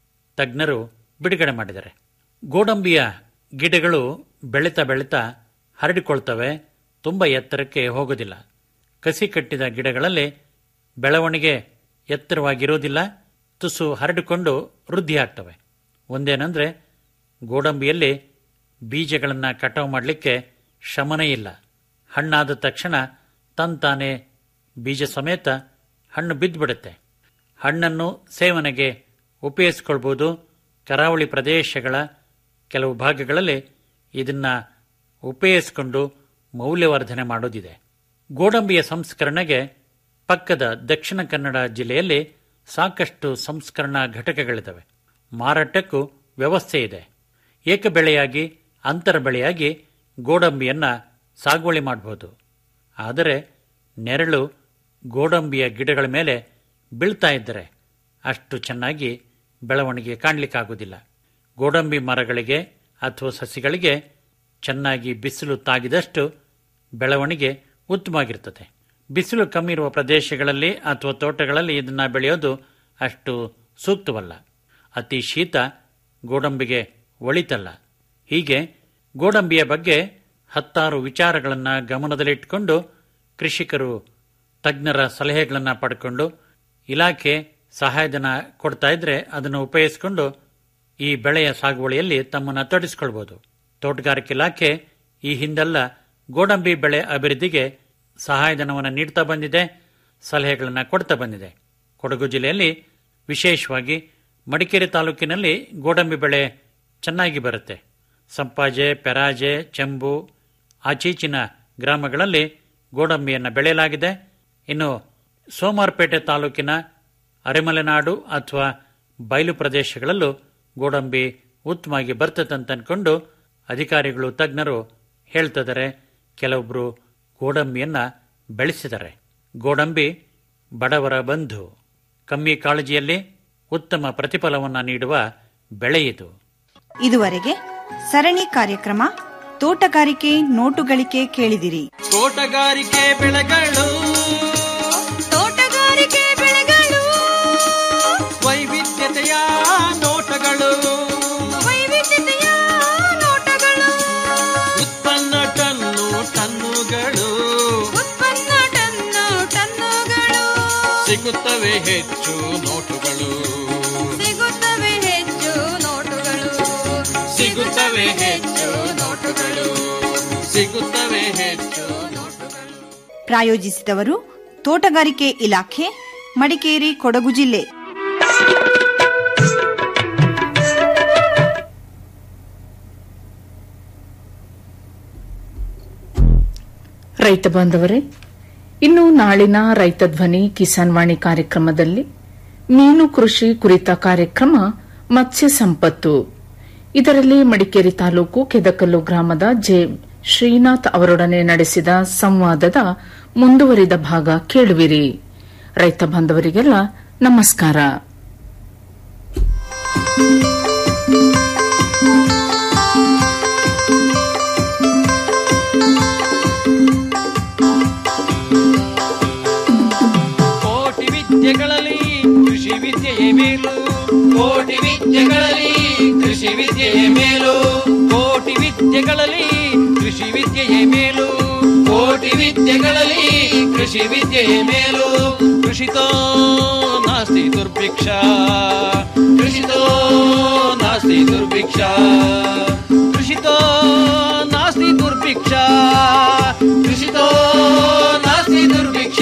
ತಜ್ಞರು ಬಿಡುಗಡೆ ಮಾಡಿದ್ದಾರೆ ಗೋಡಂಬಿಯ ಗಿಡಗಳು ಬೆಳೀತಾ ಬೆಳೀತಾ ಹರಡಿಕೊಳ್ತವೆ ತುಂಬ ಎತ್ತರಕ್ಕೆ ಹೋಗೋದಿಲ್ಲ ಕಸಿ ಕಟ್ಟಿದ ಗಿಡಗಳಲ್ಲಿ ಬೆಳವಣಿಗೆ ಎತ್ತರವಾಗಿರೋದಿಲ್ಲ ತುಸು ಹರಡಿಕೊಂಡು ವೃದ್ಧಿಯಾಗ್ತವೆ ಒಂದೇನೆಂದರೆ ಗೋಡಂಬಿಯಲ್ಲಿ ಬೀಜಗಳನ್ನು ಕಟಾವು ಮಾಡಲಿಕ್ಕೆ ಶ್ರಮನೇ ಇಲ್ಲ ಹಣ್ಣಾದ ತಕ್ಷಣ ತಂತಾನೆ ಬೀಜ ಸಮೇತ ಹಣ್ಣು ಬಿದ್ದುಬಿಡುತ್ತೆ ಹಣ್ಣನ್ನು ಸೇವನೆಗೆ ಉಪಯೋಗಿಸ್ಕೊಳ್ಬೋದು ಕರಾವಳಿ ಪ್ರದೇಶಗಳ ಕೆಲವು ಭಾಗಗಳಲ್ಲಿ ಇದನ್ನು ಉಪಯೋಗಿಸಿಕೊಂಡು ಮೌಲ್ಯವರ್ಧನೆ ಮಾಡೋದಿದೆ ಗೋಡಂಬಿಯ ಸಂಸ್ಕರಣೆಗೆ ಪಕ್ಕದ ದಕ್ಷಿಣ ಕನ್ನಡ ಜಿಲ್ಲೆಯಲ್ಲಿ ಸಾಕಷ್ಟು ಸಂಸ್ಕರಣಾ ಘಟಕಗಳಿದ್ದಾವೆ ಮಾರಾಟಕ್ಕೂ ವ್ಯವಸ್ಥೆ ಇದೆ ಏಕ ಬೆಳೆಯಾಗಿ ಅಂತರ ಬೆಳೆಯಾಗಿ ಗೋಡಂಬಿಯನ್ನ ಸಾಗುವಳಿ ಮಾಡಬಹುದು ಆದರೆ ನೆರಳು ಗೋಡಂಬಿಯ ಗಿಡಗಳ ಮೇಲೆ ಬೀಳ್ತಾ ಇದ್ದರೆ ಅಷ್ಟು ಚೆನ್ನಾಗಿ ಬೆಳವಣಿಗೆ ಕಾಣಲಿಕ್ಕಾಗೋದಿಲ್ಲ ಗೋಡಂಬಿ ಮರಗಳಿಗೆ ಅಥವಾ ಸಸಿಗಳಿಗೆ ಚೆನ್ನಾಗಿ ಬಿಸಿಲು ತಾಗಿದಷ್ಟು ಬೆಳವಣಿಗೆ ಉತ್ತಮವಾಗಿರ್ತದೆ ಬಿಸಿಲು ಕಮ್ಮಿ ಇರುವ ಪ್ರದೇಶಗಳಲ್ಲಿ ಅಥವಾ ತೋಟಗಳಲ್ಲಿ ಇದನ್ನು ಬೆಳೆಯೋದು ಅಷ್ಟು ಸೂಕ್ತವಲ್ಲ ಅತಿ ಶೀತ ಗೋಡಂಬಿಗೆ ಒಳಿತಲ್ಲ ಹೀಗೆ ಗೋಡಂಬಿಯ ಬಗ್ಗೆ ಹತ್ತಾರು ವಿಚಾರಗಳನ್ನು ಗಮನದಲ್ಲಿಟ್ಟುಕೊಂಡು ಕೃಷಿಕರು ತಜ್ಞರ ಸಲಹೆಗಳನ್ನು ಪಡ್ಕೊಂಡು ಇಲಾಖೆ ಸಹಾಯಧನ ಕೊಡ್ತಾ ಇದ್ರೆ ಅದನ್ನು ಉಪಯೋಗಿಸಿಕೊಂಡು ಈ ಬೆಳೆಯ ಸಾಗುವಳಿಯಲ್ಲಿ ತಮ್ಮನ್ನು ತೊಡಗಿಸಿಕೊಳ್ಬಹುದು ತೋಟಗಾರಿಕೆ ಇಲಾಖೆ ಈ ಹಿಂದೆಲ್ಲ ಗೋಡಂಬಿ ಬೆಳೆ ಅಭಿವೃದ್ಧಿಗೆ ಸಹಾಯಧನವನ್ನು ನೀಡ್ತಾ ಬಂದಿದೆ ಸಲಹೆಗಳನ್ನು ಕೊಡ್ತಾ ಬಂದಿದೆ ಕೊಡಗು ಜಿಲ್ಲೆಯಲ್ಲಿ ವಿಶೇಷವಾಗಿ ಮಡಿಕೇರಿ ತಾಲೂಕಿನಲ್ಲಿ ಗೋಡಂಬಿ ಬೆಳೆ ಚೆನ್ನಾಗಿ ಬರುತ್ತೆ ಸಂಪಾಜೆ ಪೆರಾಜೆ ಚೆಂಬು ಆಚೀಚಿನ ಗ್ರಾಮಗಳಲ್ಲಿ ಗೋಡಂಬಿಯನ್ನು ಬೆಳೆಯಲಾಗಿದೆ ಇನ್ನು ಸೋಮಾರ್ಪೇಟೆ ತಾಲೂಕಿನ ಅರೆಮಲೆನಾಡು ಅಥವಾ ಬಯಲು ಪ್ರದೇಶಗಳಲ್ಲೂ ಗೋಡಂಬಿ ಉತ್ತಮವಾಗಿ ಬರ್ತದೆ ಅಂತ ಅನ್ಕೊಂಡು ಅಧಿಕಾರಿಗಳು ತಜ್ಞರು ಹೇಳ್ತಿದ್ದಾರೆ ಕೆಲವೊಬ್ರು ಗೋಡಂಬಿಯನ್ನ ಬೆಳೆಸಿದ್ದಾರೆ ಗೋಡಂಬಿ ಬಡವರ ಬಂಧು ಕಮ್ಮಿ ಕಾಳಜಿಯಲ್ಲಿ ಉತ್ತಮ ಪ್ರತಿಫಲವನ್ನು ನೀಡುವ ಬೆಳೆ ಇದು ಇದುವರೆಗೆ ಸರಣಿ ಕಾರ್ಯಕ್ರಮ ತೋಟಗಾರಿಕೆ ನೋಟುಗಳಿಕೆ ಕೇಳಿದಿರಿ ತೋಟಗಾರಿಕೆ ಬೆಳೆಗಳು ತೋಟಗಾರಿಕೆ ಬೆಳೆಗಳು ವೈವಿಧ್ಯತೆಯ ನೋಟಗಳು ವೈವಿಧ್ಯತೆಯ ನೋಟಗಳು ಉತ್ಪನ್ನ ಟನ್ನು ಟನ್ನುಗಳು ಉತ್ಪನ್ನ ಟನ್ನು ಟನ್ನುಗಳು ಸಿಗುತ್ತವೆ ಹೆಚ್ಚು ನೋಟುಗಳು ಸಿಗುತ್ತವೆ ಹೆಚ್ಚು ನೋಟುಗಳು ಸಿಗುತ್ತವೆ ಹೆಚ್ಚು ನೋಟುಗಳು ಸಿಗುತ್ತವೆ ಹೆಚ್ಚು ನೋಟುಗಳು ಪ್ರಾಯೋಜಿಸಿದವರು ತೋಟಗಾರಿಕೆ ಇಲಾಖೆ ಮಡಿಕೇರಿ ಕೊಡಗು ಜಿಲ್ಲೆ ರೈತ ಬಾಂಧವರೇ ಇನ್ನು ನಾಳಿನ ರೈತ ಧ್ವನಿ ಕಿಸಾನ್ ವಾಣಿ ಕಾರ್ಯಕ್ರಮದಲ್ಲಿ ಮೀನು ಕೃಷಿ ಕುರಿತ ಕಾರ್ಯಕ್ರಮ ಮತ್ಸ್ಯ ಸಂಪತ್ತು ಇದರಲ್ಲಿ ಮಡಿಕೇರಿ ತಾಲೂಕು ಕೆದಕಲ್ಲು ಗ್ರಾಮದ ಜೆ ಶ್ರೀನಾಥ್ ಅವರೊಡನೆ ನಡೆಸಿದ ಸಂವಾದದ ಮುಂದುವರಿದ ಭಾಗ ಕೇಳುವಿರಿ ರೈತ ಬಾಂಧವರಿಗೆಲ್ಲ ನಮಸ್ಕಾರ ಕೋಟಿ ವಿದ್ಯೆಗಳಲ್ಲಿ ಕೃಷಿ ವಿದ್ಯೆಯೇ ಮೇಲು ಕೋಟಿ ವಿದ್ಯೆಗಳಲ್ಲಿ ಕೃಷಿ ವಿದ್ಯೆಯೇ ಮೇಲು ಕೋಟಿ ವಿದ್ಯೆಗಳಲ್ಲಿ ಕೃಷಿ ವಿದ್ಯೆಯೇ ಮೇಲು ಕೋಟಿ ವಿದ್ಯೆಗಳಲ್ಲಿ ಕೃಷಿ ವಿದ್ಯೆಯೇ ಮೇಲು ಕೃಷಿತೋ ನಾಸ್ತಿ ದುರ್ಭಿಕ್ಷ ಕೃಷಿತೋ ನಾಸ್ತಿ ದುರ್ಭಿಕ್ಷ ಕೃಷಿತೋ ನಾಸ್ತಿ ದುರ್ಭಿಕ್ಷ ಕೃಷಿತೋ ನಾಸ್ತಿ ದುರ್ಭಿಕ್ಷ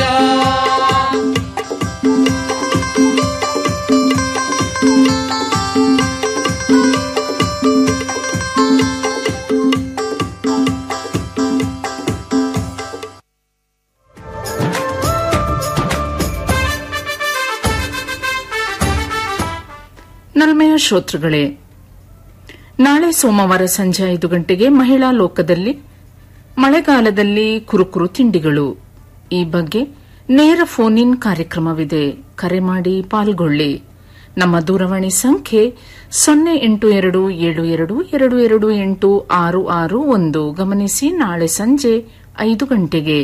ನಲ್ಮೆಯ ಶ್ರೋತೃಗಳೇ ನಾಳೆ ಸೋಮವಾರ ಸಂಜೆ ಐದು ಗಂಟೆಗೆ ಮಹಿಳಾ ಲೋಕದಲ್ಲಿ ಮಳೆಗಾಲದಲ್ಲಿ ಕುರುಕುರು ತಿಂಡಿಗಳು ಈ ಬಗ್ಗೆ ನೇರ ಫೋನ್ ಇನ್ ಕಾರ್ಯಕ್ರಮವಿದೆ ಕರೆ ಮಾಡಿ ಪಾಲ್ಗೊಳ್ಳಿ ನಮ್ಮ ದೂರವಾಣಿ ಸಂಖ್ಯೆ ಸೊನ್ನೆ ಎಂಟು ಎರಡು ಏಳು ಎರಡು ಎರಡು ಎರಡು ಎಂಟು ಆರು ಆರು ಒಂದು ಗಮನಿಸಿ ನಾಳೆ ಸಂಜೆ ಐದು ಗಂಟೆಗೆ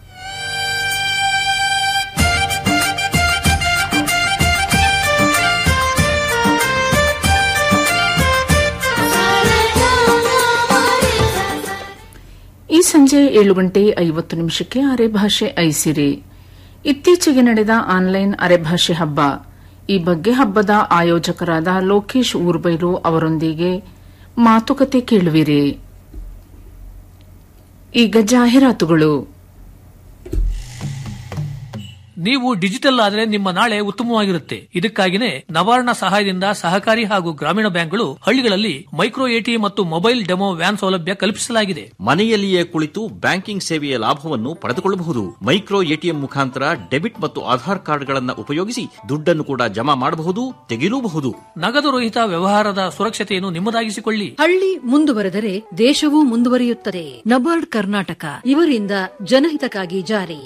ಈ ಸಂಜೆ ಏಳು ಗಂಟೆ ಐವತ್ತು ನಿಮಿಷಕ್ಕೆ ಅರೆಭಾಷೆ ಐಸಿರಿ ಇತ್ತೀಚೆಗೆ ನಡೆದ ಆನ್ಲೈನ್ ಅರೆಭಾಷೆ ಹಬ್ಬ ಈ ಬಗ್ಗೆ ಹಬ್ಬದ ಆಯೋಜಕರಾದ ಲೋಕೇಶ್ ಊರ್ಬೈಲು ಅವರೊಂದಿಗೆ ಮಾತುಕತೆ ಕೇಳುವಿರಿ ಈಗ ಜಾಹೀರಾತುಗಳು ನೀವು ಡಿಜಿಟಲ್ ಆದರೆ ನಿಮ್ಮ ನಾಳೆ ಉತ್ತಮವಾಗಿರುತ್ತೆ ಇದಕ್ಕಾಗಿನೇ ನವಾರ್ಣ ಸಹಾಯದಿಂದ ಸಹಕಾರಿ ಹಾಗೂ ಗ್ರಾಮೀಣ ಬ್ಯಾಂಕ್ಗಳು ಹಳ್ಳಿಗಳಲ್ಲಿ ಮೈಕ್ರೋ ಎಟಿಎಂ ಮತ್ತು ಮೊಬೈಲ್ ಡೆಮೋ ವ್ಯಾನ್ ಸೌಲಭ್ಯ ಕಲ್ಪಿಸಲಾಗಿದೆ ಮನೆಯಲ್ಲಿಯೇ ಕುಳಿತು ಬ್ಯಾಂಕಿಂಗ್ ಸೇವೆಯ ಲಾಭವನ್ನು ಪಡೆದುಕೊಳ್ಳಬಹುದು ಮೈಕ್ರೋ ಎಟಿಎಂ ಮುಖಾಂತರ ಡೆಬಿಟ್ ಮತ್ತು ಆಧಾರ್ ಕಾರ್ಡ್ಗಳನ್ನು ಉಪಯೋಗಿಸಿ ದುಡ್ಡನ್ನು ಕೂಡ ಜಮಾ ಮಾಡಬಹುದು ತೆಗೆಯಲೂಬಹುದು ನಗದು ರಹಿತ ವ್ಯವಹಾರದ ಸುರಕ್ಷತೆಯನ್ನು ನಿಮ್ಮದಾಗಿಸಿಕೊಳ್ಳಿ ಹಳ್ಳಿ ಮುಂದುವರೆದರೆ ದೇಶವೂ ಮುಂದುವರಿಯುತ್ತದೆ ನಬಾರ್ಡ್ ಕರ್ನಾಟಕ ಇವರಿಂದ ಜನಹಿತಕ್ಕಾಗಿ ಜಾರಿ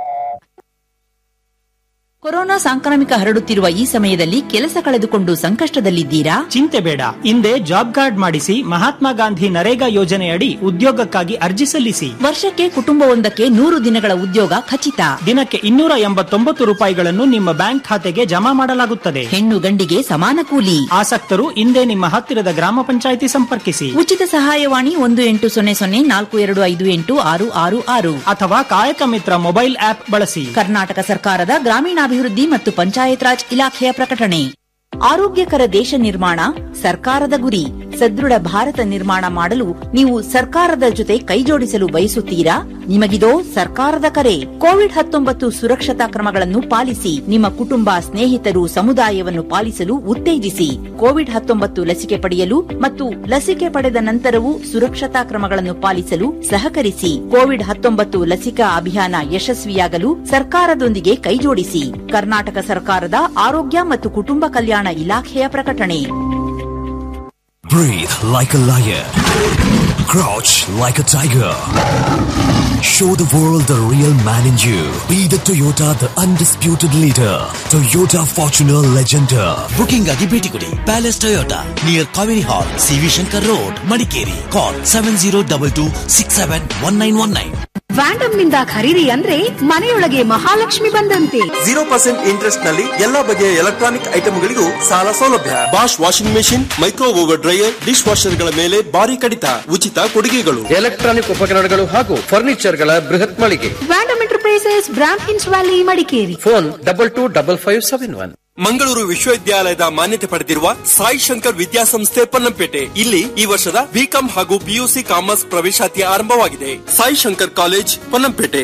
ಕೊರೋನಾ ಸಾಂಕ್ರಾಮಿಕ ಹರಡುತ್ತಿರುವ ಈ ಸಮಯದಲ್ಲಿ ಕೆಲಸ ಕಳೆದುಕೊಂಡು ಸಂಕಷ್ಟದಲ್ಲಿದ್ದೀರಾ ಚಿಂತೆ ಬೇಡ ಹಿಂದೆ ಜಾಬ್ ಕಾರ್ಡ್ ಮಾಡಿಸಿ ಮಹಾತ್ಮ ಗಾಂಧಿ ನರೇಗಾ ಯೋಜನೆಯಡಿ ಉದ್ಯೋಗಕ್ಕಾಗಿ ಅರ್ಜಿ ಸಲ್ಲಿಸಿ ವರ್ಷಕ್ಕೆ ಕುಟುಂಬವೊಂದಕ್ಕೆ ನೂರು ದಿನಗಳ ಉದ್ಯೋಗ ಖಚಿತ ದಿನಕ್ಕೆ ಇನ್ನೂರ ಎಂಬತ್ತೊಂಬತ್ತು ರೂಪಾಯಿಗಳನ್ನು ನಿಮ್ಮ ಬ್ಯಾಂಕ್ ಖಾತೆಗೆ ಜಮಾ ಮಾಡಲಾಗುತ್ತದೆ ಹೆಣ್ಣು ಗಂಡಿಗೆ ಸಮಾನ ಕೂಲಿ ಆಸಕ್ತರು ಹಿಂದೆ ನಿಮ್ಮ ಹತ್ತಿರದ ಗ್ರಾಮ ಪಂಚಾಯಿತಿ ಸಂಪರ್ಕಿಸಿ ಉಚಿತ ಸಹಾಯವಾಣಿ ಒಂದು ಎಂಟು ಸೊನ್ನೆ ಸೊನ್ನೆ ನಾಲ್ಕು ಎರಡು ಐದು ಎಂಟು ಆರು ಆರು ಆರು ಅಥವಾ ಕಾಯಕ ಮಿತ್ರ ಮೊಬೈಲ್ ಆಪ್ ಬಳಸಿ ಕರ್ನಾಟಕ ಸರ್ಕಾರದ ಗ್ರಾಮೀಣಾಭಿವೃದ್ಧಿ ಮತ್ತು ಪಂಚಾಯತ್ ರಾಜ್ ಇಲಾಖೆಯ ಪ್ರಕಟಣೆ ಆರೋಗ್ಯಕರ ದೇಶ ನಿರ್ಮಾಣ ಸರ್ಕಾರದ ಗುರಿ ಸದೃಢ ಭಾರತ ನಿರ್ಮಾಣ ಮಾಡಲು ನೀವು ಸರ್ಕಾರದ ಜೊತೆ ಕೈಜೋಡಿಸಲು ಬಯಸುತ್ತೀರಾ ನಿಮಗಿದೋ ಸರ್ಕಾರದ ಕರೆ ಕೋವಿಡ್ ಹತ್ತೊಂಬತ್ತು ಸುರಕ್ಷತಾ ಕ್ರಮಗಳನ್ನು ಪಾಲಿಸಿ ನಿಮ್ಮ ಕುಟುಂಬ ಸ್ನೇಹಿತರು ಸಮುದಾಯವನ್ನು ಪಾಲಿಸಲು ಉತ್ತೇಜಿಸಿ ಕೋವಿಡ್ ಹತ್ತೊಂಬತ್ತು ಲಸಿಕೆ ಪಡೆಯಲು ಮತ್ತು ಲಸಿಕೆ ಪಡೆದ ನಂತರವೂ ಸುರಕ್ಷತಾ ಕ್ರಮಗಳನ್ನು ಪಾಲಿಸಲು ಸಹಕರಿಸಿ ಕೋವಿಡ್ ಹತ್ತೊಂಬತ್ತು ಲಸಿಕಾ ಅಭಿಯಾನ ಯಶಸ್ವಿಯಾಗಲು ಸರ್ಕಾರದೊಂದಿಗೆ ಕೈಜೋಡಿಸಿ ಕರ್ನಾಟಕ ಸರ್ಕಾರದ ಆರೋಗ್ಯ ಮತ್ತು ಕುಟುಂಬ ಕಲ್ಯಾಣ ಇಲಾಖೆಯ ಪ್ರಕಟಣೆ Breathe like a lion. Crouch like a tiger. Show the world the real man in you. Be the Toyota, the undisputed leader. Toyota Fortuner Legender. Booking ಆಗಿ ಭೇಟಿ ಕೊಡಿ palace Toyota near Kaveri hall CV Shankar road Madikeri call seven zero double two six seven one nine one nine ವ್ಯಾಂಡಮ್ ನಿಂದ ಖರೀದಿ ಅಂದ್ರೆ ಮನೆಯೊಳಗೆ ಮಹಾಲಕ್ಷ್ಮಿ ಬಂದಂತೆ ಜೀರೋ ಪರ್ಸೆಂಟ್ ಇಂಟ್ರೆಸ್ಟ್ ನಲ್ಲಿ ಎಲ್ಲಾ ಬಗೆಯ ಎಲೆಕ್ಟ್ರಾನಿಕ್ ಐಟಮ್ಗಳಿಗೂ ಸಾಲ ಸೌಲಭ್ಯ Bosch washing machine micro over dryer dish ವಾಷರ್ಗಳ ಮೇಲೆ ಭಾರಿ ಕಡಿತ ಉಚಿತ ಕೊಡುಗೆಗಳು ಎಲೆಕ್ಟ್ರಾನಿಕ್ ಉಪಕರಣಗಳು ಹಾಗೂ ಫರ್ನಿಚರ್ಗಳ ಬೃಹತ್ ಮಳಿಗೆ ವ್ಯಾಂಡಮ್ ಎಂಟರ್ಪ್ರೈಸಸ್ ಬ್ರಾಂಡ್ ಹಿನ್ಸ್ valley Madikeri phone double two double five seven one Mangaluru ವಿಶ್ವವಿದ್ಯಾಲಯದ ಮಾನ್ಯತೆ ಪಡೆದಿರುವ ಸಾಯಿ ಶಂಕರ್ ವಿದ್ಯಾಸಂಸ್ಥೆ ಪೊನ್ನಂಪೇಟೆ ಇಲ್ಲಿ ಈ ವರ್ಷದ ಬಿಕಾಂ ಹಾಗೂ ಪಿಯುಸಿ ಕಾಮರ್ಸ್ ಪ್ರವೇಶಾತಿ ಆರಂಭವಾಗಿದೆ ಸಾಯಿ ಶಂಕರ್ ಕಾಲೇಜ್ ಪೊನ್ನಂಪೇಟೆ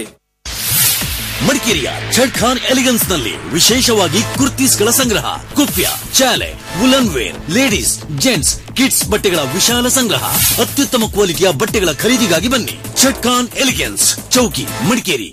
ಮಡಿಕೇರಿಯ ಝಡ್ ಖಾನ್ ಎಲಿಗನ್ಸ್ ನಲ್ಲಿ ವಿಶೇಷವಾಗಿ ಕುರ್ತೀಸ್ಗಳ ಸಂಗ್ರಹ ಕುಫ್ಯ ಚಾಲೆ woollen wear ladies gents kids ಬಟ್ಟೆಗಳ ವಿಶಾಲ ಸಂಗ್ರಹ ಅತ್ಯುತ್ತಮ ಕ್ವಾಲಿಟಿಯ ಬಟ್ಟೆಗಳ ಖರೀದಿಗಾಗಿ ಬನ್ನಿ ಝಡ್ ಖಾನ್ ಎಲಿಗನ್ಸ್ ಚೌಕಿ ಮಡಿಕೇರಿ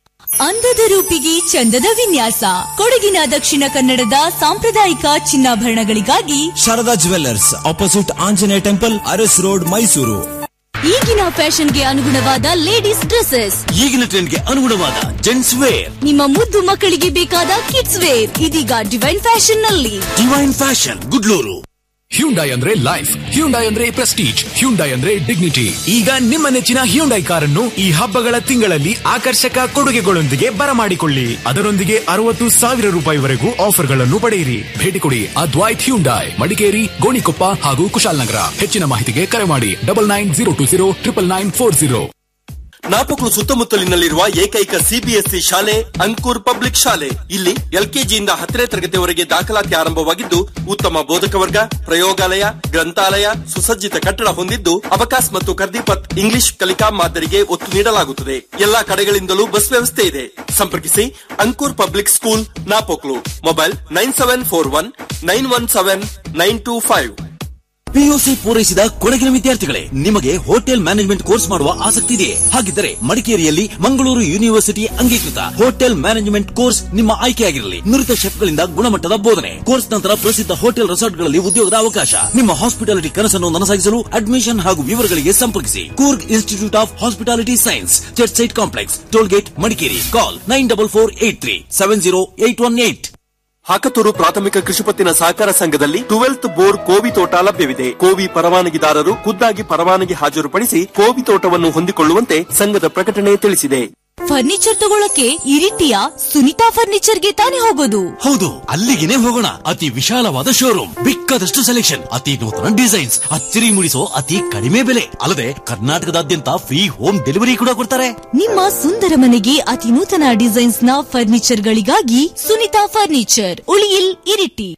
ಅಂದದ ರೂಪಿಗೆ ಚಂದದ ವಿನ್ಯಾಸ ಕೊಡಗಿನ ದಕ್ಷಿಣ ಕನ್ನಡದ ಸಾಂಪ್ರದಾಯಿಕ ಚಿನ್ನಾಭರಣಗಳಿಗಾಗಿ Sharada jewellers opposite Anjaneya temple Aras road Mysuru ಈಗಿನ ಫ್ಯಾಷನ್ಗೆ ಅನುಗುಣವಾದ ಲೇಡೀಸ್ ಡ್ರೆಸ್ಸಸ್ ಈಗಿನ ಟ್ರೆಂಡ್ಗೆ ಅನುಗುಣವಾದ ಜೆಂಟ್ಸ್ ವೇರ್ ನಿಮ್ಮ ಮುದ್ದು ಮಕ್ಕಳಿಗೆ ಬೇಕಾದ ಕಿಡ್ಸ್ ವೇರ್ ಇದೀಗ ಡಿವೈನ್ ಫ್ಯಾಷನ್ ನಲ್ಲಿ ಡಿವೈನ್ ಫ್ಯಾಷನ್ ಗುಡ್ಲೂರು ಹ್ಯುಂಡೈ ಅಂದ್ರೆ ಲೈಫ್ ಹ್ಯುಂಡೈ ಅಂದ್ರೆ ಪ್ರೆಸ್ಟೀಜ್ ಹ್ಯುಂಡೈ ಅಂದ್ರೆ ಡಿಗ್ನಿಟಿ ಈಗ ನಿಮ್ಮ ನೆಚ್ಚಿನ ಹ್ಯುಂಡೈ ಕಾರನ್ನು ಈ ಹಬ್ಬಗಳ ತಿಂಗಳಲ್ಲಿ ಆಕರ್ಷಕ ಕೊಡುಗೆಗಳೊಂದಿಗೆ ಬರಮಾಡಿಕೊಳ್ಳಿ ಅದರೊಂದಿಗೆ ಅರವತ್ತು ಸಾವಿರ ರೂಪಾಯಿವರೆಗೂ ಆಫರ್ಗಳನ್ನು ಪಡೆಯಿರಿ ಭೇಟಿ ಕೊಡಿ ಅದ್ವೈತ್ ಹ್ಯುಂಡೈ ಮಡಿಕೇರಿ ಗೋಣಿಕೊಪ್ಪ ಹಾಗೂ ಕುಶಾಲನಗರ ಹೆಚ್ಚಿನ ಮಾಹಿತಿಗೆ ಕರೆ ಮಾಡಿ double nine zero two zero triple nine four zero Napoklu ಸುತ್ತಮುತ್ತಲಿನಲ್ಲಿರುವ ಏಕೈಕ ಸಿಬಿಎಸ್ಇ ಶಾಲೆ ಅಂಕೂರ್ ಪಬ್ಲಿಕ್ ಶಾಲೆ ಇಲ್ಲಿ ಎಲ್ಕೆಜಿಯಿಂದ ಹತ್ತನೇ ತರಗತಿವರೆಗೆ ದಾಖಲಾತಿ ಆರಂಭವಾಗಿದ್ದು ಉತ್ತಮ ಬೋಧಕ ವರ್ಗ ಪ್ರಯೋಗಾಲಯ ಗ್ರಂಥಾಲಯ ಸುಸಜ್ಜಿತ ಕಟ್ಟಡ ಹೊಂದಿದ್ದು ಅವಕಾಶ್ ಮತ್ತು ಕರ್ದೀಪತ್ ಇಂಗ್ಲಿಷ್ ಕಲಿಕಾ ಮಾದರಿಗೆ ಒತ್ತು ನೀಡಲಾಗುತ್ತದೆ ಎಲ್ಲಾ ಕಡೆಗಳಿಂದಲೂ ಬಸ್ ವ್ಯವಸ್ಥೆ ಇದೆ ಸಂಪರ್ಕಿಸಿ Ankur public school Napoklu mobile nine seven four one nine one seven nine two five PUC ಪೂರೈಸಿದ ಕೊಡಗಿನ ವಿದ್ಯಾರ್ಥಿಗಳೇ ನಿಮಗೆ ಹೋಟೆಲ್ ಮ್ಯಾನೇಜ್ಮೆಂಟ್ ಕೋರ್ಸ್ ಮಾಡುವ ಆಸಕ್ತಿ ಇದೆಯೇ ಹಾಗಿದ್ದರೆ ಮಡಿಕೇರಿಯಲ್ಲಿ ಮಂಗಳೂರು ಯೂನಿವರ್ಸಿಟಿ ಅಂಗೀಕೃತ ಹೋಟೆಲ್ ಮ್ಯಾನೇಜ್ಮೆಂಟ್ ಕೋರ್ಸ್ ನಿಮ್ಮ ಆಯ್ಕೆಯಾಗಿರಲಿ ನುರಿತ ಶೆಫ್ಗಳಿಂದ ಗುಣಮಟ್ಟದ ಬೋಧನೆ ಕೋರ್ಸ್ ನಂತರ ಪ್ರಸಿದ್ಧ ಹೋಟೆಲ್ ರೆಸಾರ್ಟ್ಗಳಲ್ಲಿ ಉದ್ಯೋಗದ ಅವಕಾಶ ನಿಮ್ಮ ಹಾಸ್ಪಿಟಾಲಿಟಿ ಕನಸನ್ನು ನನಸಾಗಿಸಲು ಅಡ್ಮಿಷನ್ ಹಾಗೂ ವಿವರಗಳಿಗೆ ಸಂಪರ್ಕಿಸಿ Coorg institute of hospitality science church site complex tollgate Madikeri call nine double four eight three seven zero eight one eight Hakathur ಪ್ರಾಥಮಿಕ ಕೃಷಿಪತ್ತಿನ ಸಹಕಾರ ಸಂಘದಲ್ಲಿ ಟ್ವೆಲ್ತ್ ಬೋರ್ ಕೋವಿ ತೋಟ ಲಭ್ಯವಿದೆ ಕೋವಿ ಪರವಾನಗಿದಾರರು ಖುದ್ದಾಗಿ ಪರವಾನಗಿ ಹಾಜರುಪಡಿಸಿ ಕೋವಿ ತೋಟವನ್ನು ಹೊಂದಿಕೊಳ್ಳುವಂತೆ ಸಂಘದ ಪ್ರಕಟಣೆ ತಿಳಿಸಿದೆ ಫರ್ನಿಚರ್ ತಗೊಳಕ್ಕೆ ಇರಿಟಿಯ ಸುನಿತಾ ಫರ್ನಿಚರ್ಗೆ ತಾನೇ ಹೋಗೋದು ಹೌದು ಅಲ್ಲಿಗೆನೆ ಹೋಗೋಣ ಅತಿ ವಿಶಾಲವಾದ ಶೋರೂಮ್ ಬೇಕಾದಷ್ಟು ಸೆಲೆಕ್ಷನ್ ಅತಿ ನೂತನ ಡಿಸೈನ್ಸ್ ಅಚ್ಚರಿ ಮೂಡಿಸೋ ಅತಿ ಕಡಿಮೆ ಬೆಲೆ ಅಲ್ಲದೆ ಕರ್ನಾಟಕದಾದ್ಯಂತ ಫ್ರೀ ಹೋಮ್ ಡೆಲಿವರಿ ಕೂಡ ಕೊಡ್ತಾರೆ ನಿಮ್ಮ ಸುಂದರ ಮನೆಗೆ ಅತಿ ನೂತನ ಡಿಸೈನ್ಸ್ ನ ಫರ್ನಿಚರ್ ಗಳಿಗಾಗಿ ಸುನಿತಾ ಫರ್ನಿಚರ್ ಉಳಿಯಿಲ್ ಇರಿಟಿ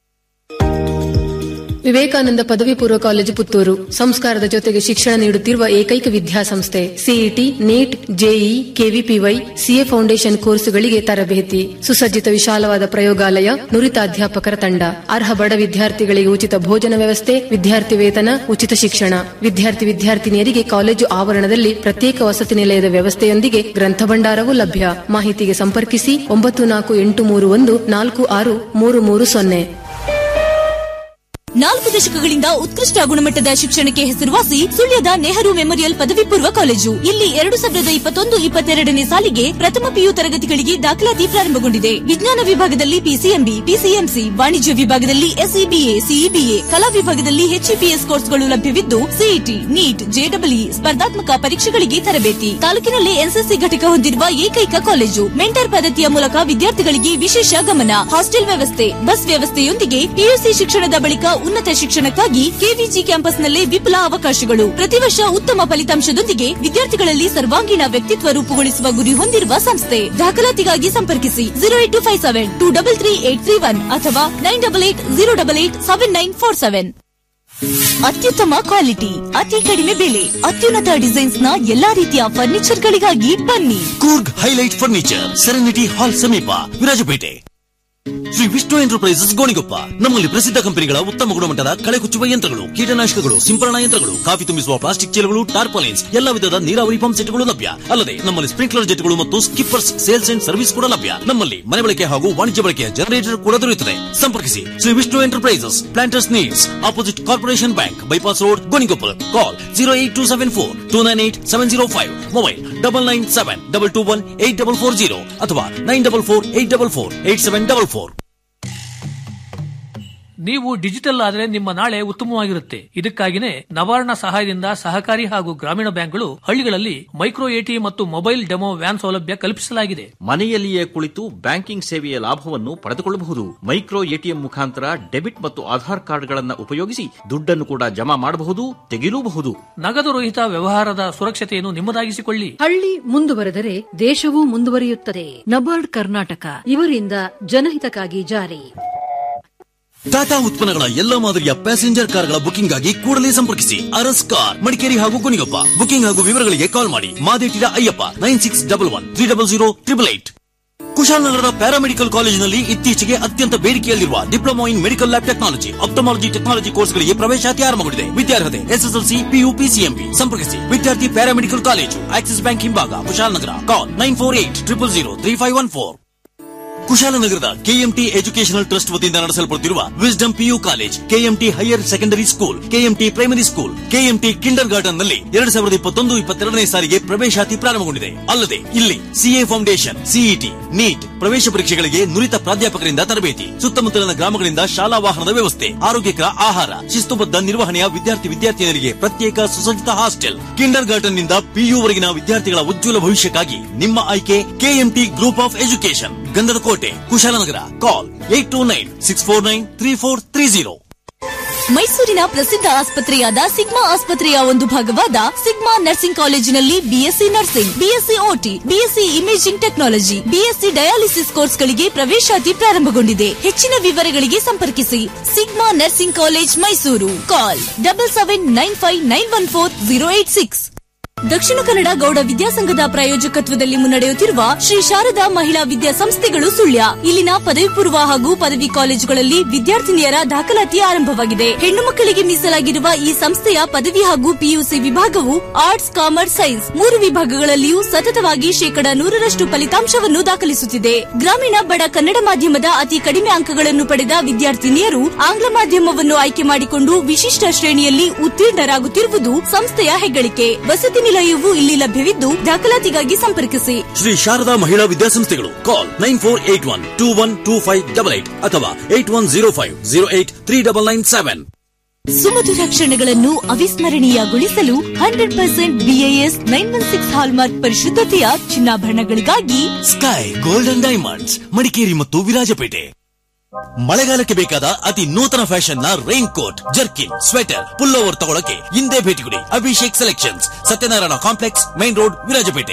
ವಿವೇಕಾನಂದ ಪದವಿ ಪೂರ್ವ ಕಾಲೇಜು ಪುತ್ತೂರು ಸಂಸ್ಕಾರದ ಜೊತೆಗೆ ಶಿಕ್ಷಣ ನೀಡುತ್ತಿರುವ ಏಕೈಕ ವಿದ್ಯಾಸಂಸ್ಥೆ CET NEET JEE KVPY CA foundation ಕೋರ್ಸುಗಳಿಗೆ ತರಬೇತಿ ಸುಸಜ್ಜಿತ ವಿಶಾಲವಾದ ಪ್ರಯೋಗಾಲಯ ನುರಿತ ಅಧ್ಯಾಪಕರ ತಂಡ ಅರ್ಹ ಬಡ ವಿದ್ಯಾರ್ಥಿಗಳಿಗೆ ಉಚಿತ ಭೋಜನ ವ್ಯವಸ್ಥೆ ವಿದ್ಯಾರ್ಥಿ ವೇತನ ಉಚಿತ ಶಿಕ್ಷಣ ವಿದ್ಯಾರ್ಥಿ ವಿದ್ಯಾರ್ಥಿನಿಯರಿಗೆ ಕಾಲೇಜು ಆವರಣದಲ್ಲಿ ಪ್ರತ್ಯೇಕ ವಸತಿ ನಿಲಯದ ವ್ಯವಸ್ಥೆಯೊಂದಿಗೆ ಗ್ರಂಥ ಭಂಡಾರವೂ ಲಭ್ಯ ಮಾಹಿತಿಗೆ ಸಂಪರ್ಕಿಸಿ ಒಂಬತ್ತು ನಾಲ್ಕು ಎಂಟು ಮೂರು ಒಂದು ನಾಲ್ಕು ಆರು ಮೂರು ಮೂರು ಸೊನ್ನೆ ನಾಲ್ಕು ದಶಕಗಳಿಂದ ಉತ್ಕೃಷ್ಟ ಗುಣಮಟ್ಟದ ಶಿಕ್ಷಣಕ್ಕೆ ಹೆಸರುವಾಸಿ ಸುಳ್ಯದ ನೆಹರು ಮೆಮೋರಿಯಲ್ ಪದವಿ ಪೂರ್ವ ಕಾಲೇಜು ಇಲ್ಲಿ ಎರಡು ಸಾವಿರದ ಇಪ್ಪತ್ತೊಂದು ಇಪ್ಪತ್ತೆರಡನೇ ಸಾಲಿಗೆ ಪ್ರಥಮ ಪಿಯು ತರಗತಿಗಳಿಗೆ ದಾಖಲಾತಿ ಪ್ರಾರಂಭಗೊಂಡಿದೆ ವಿಜ್ಞಾನ ವಿಭಾಗದಲ್ಲಿ ಪಿಸಿಎಂಬಿ ಪಿಸಿಎಂಸಿ ವಾಣಿಜ್ಯ ವಿಭಾಗದಲ್ಲಿ ಎಸ್ಇಬಿಎ ಸಿಇಬಿಎ ಕಲಾ ವಿಭಾಗದಲ್ಲಿ ಎಚ್ಇಪಿಎಸ್ ಕೋರ್ಸ್ಗಳು ಲಭ್ಯವಿದ್ದು ಸಿಇಟಿ ನೀಟ್ ಜೆಡಬ್ಲ್ಇ ಸ್ಪರ್ಧಾತ್ಮಕ ಪರೀಕ್ಷೆಗಳಿಗೆ ತರಬೇತಿ ತಾಲೂಕಿನಲ್ಲಿ ಎನ್ಸಿಸಿ ಘಟಕ ಹೊಂದಿರುವ ಏಕೈಕ ಕಾಲೇಜು ಮೆಂಟರ್ ಪದ್ಧತಿಯ ಮೂಲಕ ವಿದ್ಯಾರ್ಥಿಗಳಿಗೆ ವಿಶೇಷ ಗಮನ ಹಾಸ್ಟೆಲ್ ವ್ಯವಸ್ಥೆ ಬಸ್ ವ್ಯವಸ್ಥೆಯೊಂದಿಗೆ ಪಿಯುಸಿ ಶಿಕ್ಷಣದ ಬಳಿಕ ಉನ್ನತ ಶಿಕ್ಷಣಕ್ಕಾಗಿ ಕೆವಿಜಿ ಕ್ಯಾಂಪಸ್ನಲ್ಲಿ ವಿಪುಲ ಅವಕಾಶಗಳು ಪ್ರತಿ ವರ್ಷ ಉತ್ತಮ ಫಲಿತಾಂಶದೊಂದಿಗೆ ವಿದ್ಯಾರ್ಥಿಗಳಲ್ಲಿ ಸರ್ವಾಂಗೀಣ ವ್ಯಕ್ತಿತ್ವ ರೂಪುಗೊಳಿಸುವ ಗುರಿ ಹೊಂದಿರುವ ಸಂಸ್ಥೆ ದಾಖಲಾತಿಗಾಗಿ ಸಂಪರ್ಕಿಸಿ zero eight two five seven two double three eight three one ಅಥವಾ nine double eight zero double eight seven nine four seven ಅತ್ಯುತ್ತಮ ಕ್ವಾಲಿಟಿ ಅತಿ ಕಡಿಮೆ ಬೆಲೆ ಅತ್ಯುನ್ನತ ಡಿಸೈನ್ಸ್ ನ ಎಲ್ಲಾ ರೀತಿಯ ಫರ್ನಿಚರ್ ಗಳಿಗಾಗಿ ಬನ್ನಿ Coorg highlight furniture serenity hall ಸಮೀಪ ವಿರಾಜಪೇಟೆ ಶ್ರೀ ವಿಷ್ಣು ಎಂಟರ್ಪ್ರೈಸಸ್ ಗೋಣಿಗೊಪ್ಪ ನಮ್ಮಲ್ಲಿ ಪ್ರಸಿದ್ಧ ಕಂಪನಿಗಳ ಉತ್ತಮ ಗುಣಮಟ್ಟದ ಕಳೆ ಕುಚ್ಚುವ ಯಂತ್ರಗಳು ಕೀಟನಾಶಕಗಳು ಸಿಂಪರಣಾ ಯಂತ್ರಗಳು ಕಾಫಿ ತುಂಬಿಸುವ ಪ್ಲಾಸ್ಟಿಕ್ ಚೀಲಗಳು ಟಾರ್ಪಾಲಿನ್ಸ್ ಎಲ್ಲ ವಿಧದ ನೀರಾವರಿ ಪಂಪ್ ಸೆಟ್ಗಳು ಲಭ್ಯ ಅಲ್ಲದೆ ನಮ್ಮಲ್ಲಿ ಸ್ಪ್ರಿಂಕ್ಲರ್ ಜೆಟ್ಗಳು ಮತ್ತು ಸ್ಕಿಪ್ಪರ್ಸ್ ಸೇಲ್ಸ್ ಅಂಡ್ ಸರ್ವಿಸ್ ಕೂಡ ಲಭ್ಯ ನಮ್ಮಲ್ಲಿ ಮನೆ ಬಳಕೆ ಹಾಗೂ ವಾಣಿಜ್ಯ ಬಳಕೆಯ ಜನರೇಟರ್ ಕೂಡ ದೊರೆಯುತ್ತದೆ ಸಂಪರ್ಕಿಸಿ Shri Vishnu enterprises planters needs opposite corporation bank bypass road Gonikoppal call zero eight two seven four two nine eight seven zero five mobile double nine seven double two one eight double four zero ಅಥವಾ nine double four eight double four eight seven double four ನೀವು ಡಿಜಿಟಲ್ ಆದರೆ ನಿಮ್ಮ ನಾಳೆ ಉತ್ತಮವಾಗಿರುತ್ತೆ ಇದಕ್ಕಾಗಿನೇ ನವಾರ್ಣ ಸಹಾಯದಿಂದ ಸಹಕಾರಿ ಹಾಗೂ ಗ್ರಾಮೀಣ ಬ್ಯಾಂಕ್ಗಳು ಹಳ್ಳಿಗಳಲ್ಲಿ ಮೈಕ್ರೋ ಎಟಿಎಂ ಮತ್ತು ಮೊಬೈಲ್ ಡೆಮೋ ವ್ಯಾನ್ ಸೌಲಭ್ಯ ಕಲ್ಪಿಸಲಾಗಿದೆ ಮನೆಯಲ್ಲಿಯೇ ಕುಳಿತು ಬ್ಯಾಂಕಿಂಗ್ ಸೇವೆಯ ಲಾಭವನ್ನು ಪಡೆದುಕೊಳ್ಳಬಹುದು ಮೈಕ್ರೋ ಎಟಿಎಂ ಮುಖಾಂತರ ಡೆಬಿಟ್ ಮತ್ತು ಆಧಾರ್ ಕಾರ್ಡ್ಗಳನ್ನು ಉಪಯೋಗಿಸಿ ದುಡ್ಡನ್ನು ಕೂಡ ಜಮಾ ಮಾಡಬಹುದು ತೆಗೆಯಲೂಬಹುದು ನಗದು ರಹಿತ ವ್ಯವಹಾರದ ಸುರಕ್ಷತೆಯನ್ನು ನಿಮ್ಮದಾಗಿಸಿಕೊಳ್ಳಿ ಹಳ್ಳಿ ಮುಂದುವರೆದರೆ ದೇಶವೂ ಮುಂದುವರಿಯುತ್ತದೆ ನಬಾರ್ಡ್ ಕರ್ನಾಟಕ ಇವರಿಂದ ಜನಹಿತಕ್ಕಾಗಿ ಜಾರಿ ಟಾಟಾ ಉತ್ಪನ್ನಗಳ ಎಲ್ಲ ಮಾದರಿಯ ಪ್ಯಾಸೆಂಜರ್ ಕಾರ್ಗಳ ಬುಕಿಂಗ್ ಆಗಿ ಕೂಡಲೇ ಸಂಪರ್ಕಿಸಿ ಅರಸ್ ಕಾರ್ ಮಡಿಕೇರಿ ಹಾಗೂ ಗುಣಿಗೊಪ್ಪ ಬುಕಿಂಗ್ ಹಾಗೂ ವಿವರಗಳಿಗೆ ಕಾಲ್ ಮಾಡಿ Madetira Ayyappa nine six double one three double zero triple eight ಕುಶಾಲನಗರದ ಪ್ಯಾರಾಮೆಡಿಕಲ್ ಕಾಲೇಜಿನಲ್ಲಿ ಇತ್ತೀಚೆಗೆ ಅತ್ಯಂತ ಬೇಡಿಕೆಯಲ್ಲಿರುವ diploma in medical lab technology ophthalmology technology ಕೋರ್ಸ್ಗಳಿಗೆ ಪ್ರವೇಶಾತಿ ಆರಂಭಗೊಂಡಿದೆ ವಿದ್ಯಾರ್ಹತೆ ಎಸ್ಎಸ್ಎಲ್ಸಿ ಪಿಯು ಪಿಸಿಎಂಬಿ ಸಂಪರ್ಕಿಸಿ ವಿದ್ಯಾರ್ಥಿ ಪ್ಯಾರಾಮೆಡಿಕಲ್ ಕಾಲೇಜು ಆಕ್ಸಿಸ್ ಬ್ಯಾಂಕ್ ಹಿಂಭಾಗ Kushalnagar call nine four eight triple zero three five one four ಕುಶಾಲನಗರದ ಕೆಎಂಟಿ ಎಜುಕೇಶನಲ್ ಟ್ರಸ್ಟ್ ವತಿಯಿಂದ ನಡೆಸಲ್ಪಡುತ್ತಿರುವ wisdom PU college KMT higher secondary school KMT primary school KMT kindergarten ನಲ್ಲಿ ಎರಡ್ ಸಾವಿರದ ಇಪ್ಪತ್ತೊಂದು ಇಪ್ಪತ್ತೆರಡನೇ ಸಾರಿಗೆ ಪ್ರವೇಶಾತಿ ಪ್ರಾರಂಭಗೊಂಡಿದೆ ಅಲ್ಲದೆ ಇಲ್ಲಿ ಸಿಎ ಫೌಂಡೇಶನ್ ಸಿಇಟಿ ನೀಟ್ ಪ್ರವೇಶ ಪರೀಕ್ಷೆಗಳಿಗೆ ನುರಿತ ಪ್ರಾಧ್ಯಾಪಕರಿಂದ ತರಬೇತಿ ಸುತ್ತಮುತ್ತಲಿನ ಗ್ರಾಮಗಳಿಂದ ಶಾಲಾ ವಾಹನದ ವ್ಯವಸ್ಥೆ ಆರೋಗ್ಯಕರ ಆಹಾರ ಶಿಸ್ತುಬದ್ಧ ನಿರ್ವಹಣೆಯ ವಿದ್ಯಾರ್ಥಿ ವಿದ್ಯಾರ್ಥಿನಿಯರಿಗೆ ಪ್ರತ್ಯೇಕ ಸುಸಜ್ಜಿತ ಹಾಸ್ಟೆಲ್ ಕಿಂಡರ್ ಗಾರ್ಡನ್ ನಿಂದ ಪಿಯು ವರೆಗಿನ ವಿದ್ಯಾರ್ಥಿಗಳ ಉಜ್ವಲ ಭವಿಷ್ಯಕ್ಕಾಗಿ ನಿಮ್ಮ ಆಯ್ಕೆ ಕೆಎಂಟಿ ಗ್ರೂಪ್ ಆಫ್ ಎಜುಕೇಶನ್ ಗಂಧದ ಕೋಟೆ Kushalnagar call eight two nine six four nine three four three zero ಮೈಸೂರಿನ ಪ್ರಸಿದ್ಧ ಆಸ್ಪತ್ರೆಯಾದ ಸಿಗ್ಮಾ ಆಸ್ಪತ್ರೆಯ ಒಂದು ಭಾಗವಾದ ಸಿಗ್ಮಾ ನರ್ಸಿಂಗ್ ಕಾಲೇಜಿನಲ್ಲಿ BSc nursing BSc OT BSc imaging technology BSc dialysis ಕೋರ್ಸ್ಗಳಿಗೆ ಪ್ರವೇಶಾತಿ ಪ್ರಾರಂಭಗೊಂಡಿದೆ ಹೆಚ್ಚಿನ ವಿವರಗಳಿಗೆ ಸಂಪರ್ಕಿಸಿ Sigma nursing college Mysuru call double seven nine five nine one four zero eight six Dakshina Kannada Gowda ವಿದ್ಯಾಸಂಘದ ಪ್ರಾಯೋಜಕತ್ವದಲ್ಲಿ ಮುನ್ನಡೆಯುತ್ತಿರುವ Shri Sharada ಮಹಿಳಾ ವಿದ್ಯಾಸಂಸ್ಥೆಗಳು ಸುಳ್ಯ ಇಲ್ಲಿನ ಪದವಿ ಪೂರ್ವ ಹಾಗೂ ಪದವಿ ಕಾಲೇಜುಗಳಲ್ಲಿ ವಿದ್ಯಾರ್ಥಿನಿಯರ ದಾಖಲಾತಿ ಆರಂಭವಾಗಿದೆ ಹೆಣ್ಣು ಮಕ್ಕಳಿಗೆ ಮೀಸಲಾಗಿರುವ ಈ ಸಂಸ್ಥೆಯ ಪದವಿ ಹಾಗೂ ಪಿಯುಸಿ ವಿಭಾಗವು ಆರ್ಟ್ಸ್ ಕಾಮರ್ಸ್ ಸೈನ್ಸ್ ಮೂರು ವಿಭಾಗಗಳಲ್ಲಿಯೂ ಸತತವಾಗಿ ಶೇಕಡ ನೂರರಷ್ಟು ಫಲಿತಾಂಶವನ್ನು ದಾಖಲಿಸುತ್ತಿದೆ ಗ್ರಾಮೀಣ ಬಡ ಕನ್ನಡ ಮಾಧ್ಯಮದ ಅತಿ ಕಡಿಮೆ ಅಂಕಗಳನ್ನು ಪಡೆದ ವಿದ್ಯಾರ್ಥಿನಿಯರು ಆಂಗ್ಲ ಮಾಧ್ಯಮವನ್ನು ಆಯ್ಕೆ ಮಾಡಿಕೊಂಡು ವಿಶಿಷ್ಟ ಶ್ರೇಣಿಯಲ್ಲಿ ಉತ್ತೀರ್ಣರಾಗುತ್ತಿರುವುದು ಸಂಸ್ಥೆಯ ಹೆಗ್ಗಳಿಕೆ ವಸತಿ ನಿಲಯವು ಇಲ್ಲಿ ಲಭ್ಯವಿದ್ದು ದಾಖಲಾತಿಗಾಗಿ ಸಂಪರ್ಕಿಸಿ ಶ್ರೀ ಶಾರದಾ ಮಹಿಳಾ ವಿದ್ಯಾಸಂಸ್ಥೆಗಳು call nine four eight one two one two five double eight ಅಥವಾ eight one zero five zero eight three double nine seven ಸುಮಧುರ ಕ್ಷಣಗಳನ್ನು ಅವಿಸ್ಮರಣೀಯಗೊಳಿಸಲು hundred percent BIS nine one six hallmark ಪರಿಶುದ್ಧತೆಯ ಚಿನ್ನಾಭರಣಗಳಿಗಾಗಿ ಸ್ಕೈ ಗೋಲ್ಡನ್ ಡೈಮಂಡ್ಸ್ ಮಡಿಕೇರಿ ಮತ್ತು ವಿರಾಜಪೇಟೆ ಮಳೆಗಾಲಕ್ಕೆ ಬೇಕಾದ ಅತಿ ನೂತನ ಫ್ಯಾಷನ್ ನ raincoat jerkin sweater pullover ತಗೊಳಕ್ಕೆ ಹಿಂದೆ ಭೇಟಿ ಕೊಡಿ Abhishek selections Satyanarayana complex main road Virajpet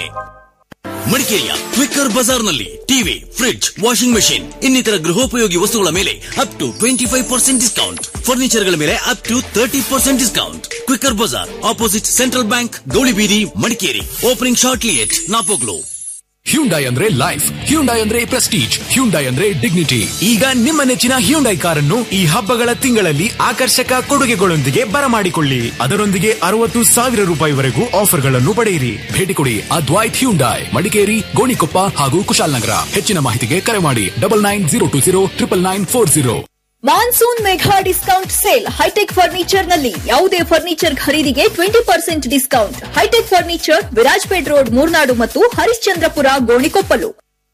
ಮಡಿಕೇರಿಯ ಕ್ವಿಕ್ಕರ್ ಬಜಾರ್ನಲ್ಲಿ ಟಿವಿ ಫ್ರಿಡ್ಜ್ ವಾಷಿಂಗ್ ಮೆಷಿನ್ ಇನ್ನಿತರ ಗೃಹೋಪಯೋಗಿ ವಸ್ತುಗಳ ಮೇಲೆ up to twenty five percent discount ಫರ್ನಿಚರ್ಗಳ ಮೇಲೆ up to thirty percent discount quicker bazaar opposite central bank Gowlibeedi Madikeri opening shortly at Napoklu Hyundai ಅಂದ್ರೆ ಲೈಫ್ ಹ್ಯುಂಡೈ ಅಂದ್ರೆ ಪ್ರೆಸ್ಟೀಜ್ ಹ್ಯುಂಡೈ ಅಂದ್ರೆ ಡಿಗ್ನಿಟಿ ಈಗ ನಿಮ್ಮ ನೆಚ್ಚಿನ ಹ್ಯುಂಡೈ ಕಾರನ್ನು ಈ ಹಬ್ಬಗಳ ತಿಂಗಳಲ್ಲಿ ಆಕರ್ಷಕ ಕೊಡುಗೆಗಳೊಂದಿಗೆ ಬರಮಾಡಿಕೊಳ್ಳಿ ಅದರೊಂದಿಗೆ ಅರವತ್ತು ಸಾವಿರ ರೂಪಾಯಿವರೆಗೂ ಆಫರ್ಗಳನ್ನು ಪಡೆಯಿರಿ ಭೇಟಿ ಕೊಡಿ ಅದ್ವೈತ್ ಹ್ಯುಂಡೈ ಮಡಿಕೇರಿ ಗೋಣಿಕೊಪ್ಪ ಹಾಗೂ ಕುಶಾಲನಗರ ಹೆಚ್ಚಿನ ಮಾಹಿತಿಗೆ ಕರೆ ಮಾಡಿ double nine zero two zero triple nine four zero monsoon mega discount sale hitech furniture ನಲ್ಲಿ ಯಾವುದೇ ಫರ್ನಿಚರ್ ಖರೀದಿಗೆ twenty percent discount hitech furniture Virajpet road Murnadu ಮತ್ತು ಹರಿಶ್ಚಂದ್ರಪುರ ಗೋಣಿಕೊಪ್ಪಲು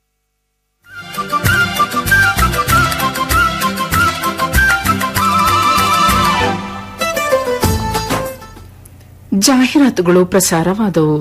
ಜಾಹೀರಾತುಗಳು ಪ್ರಸಾರವಾದವು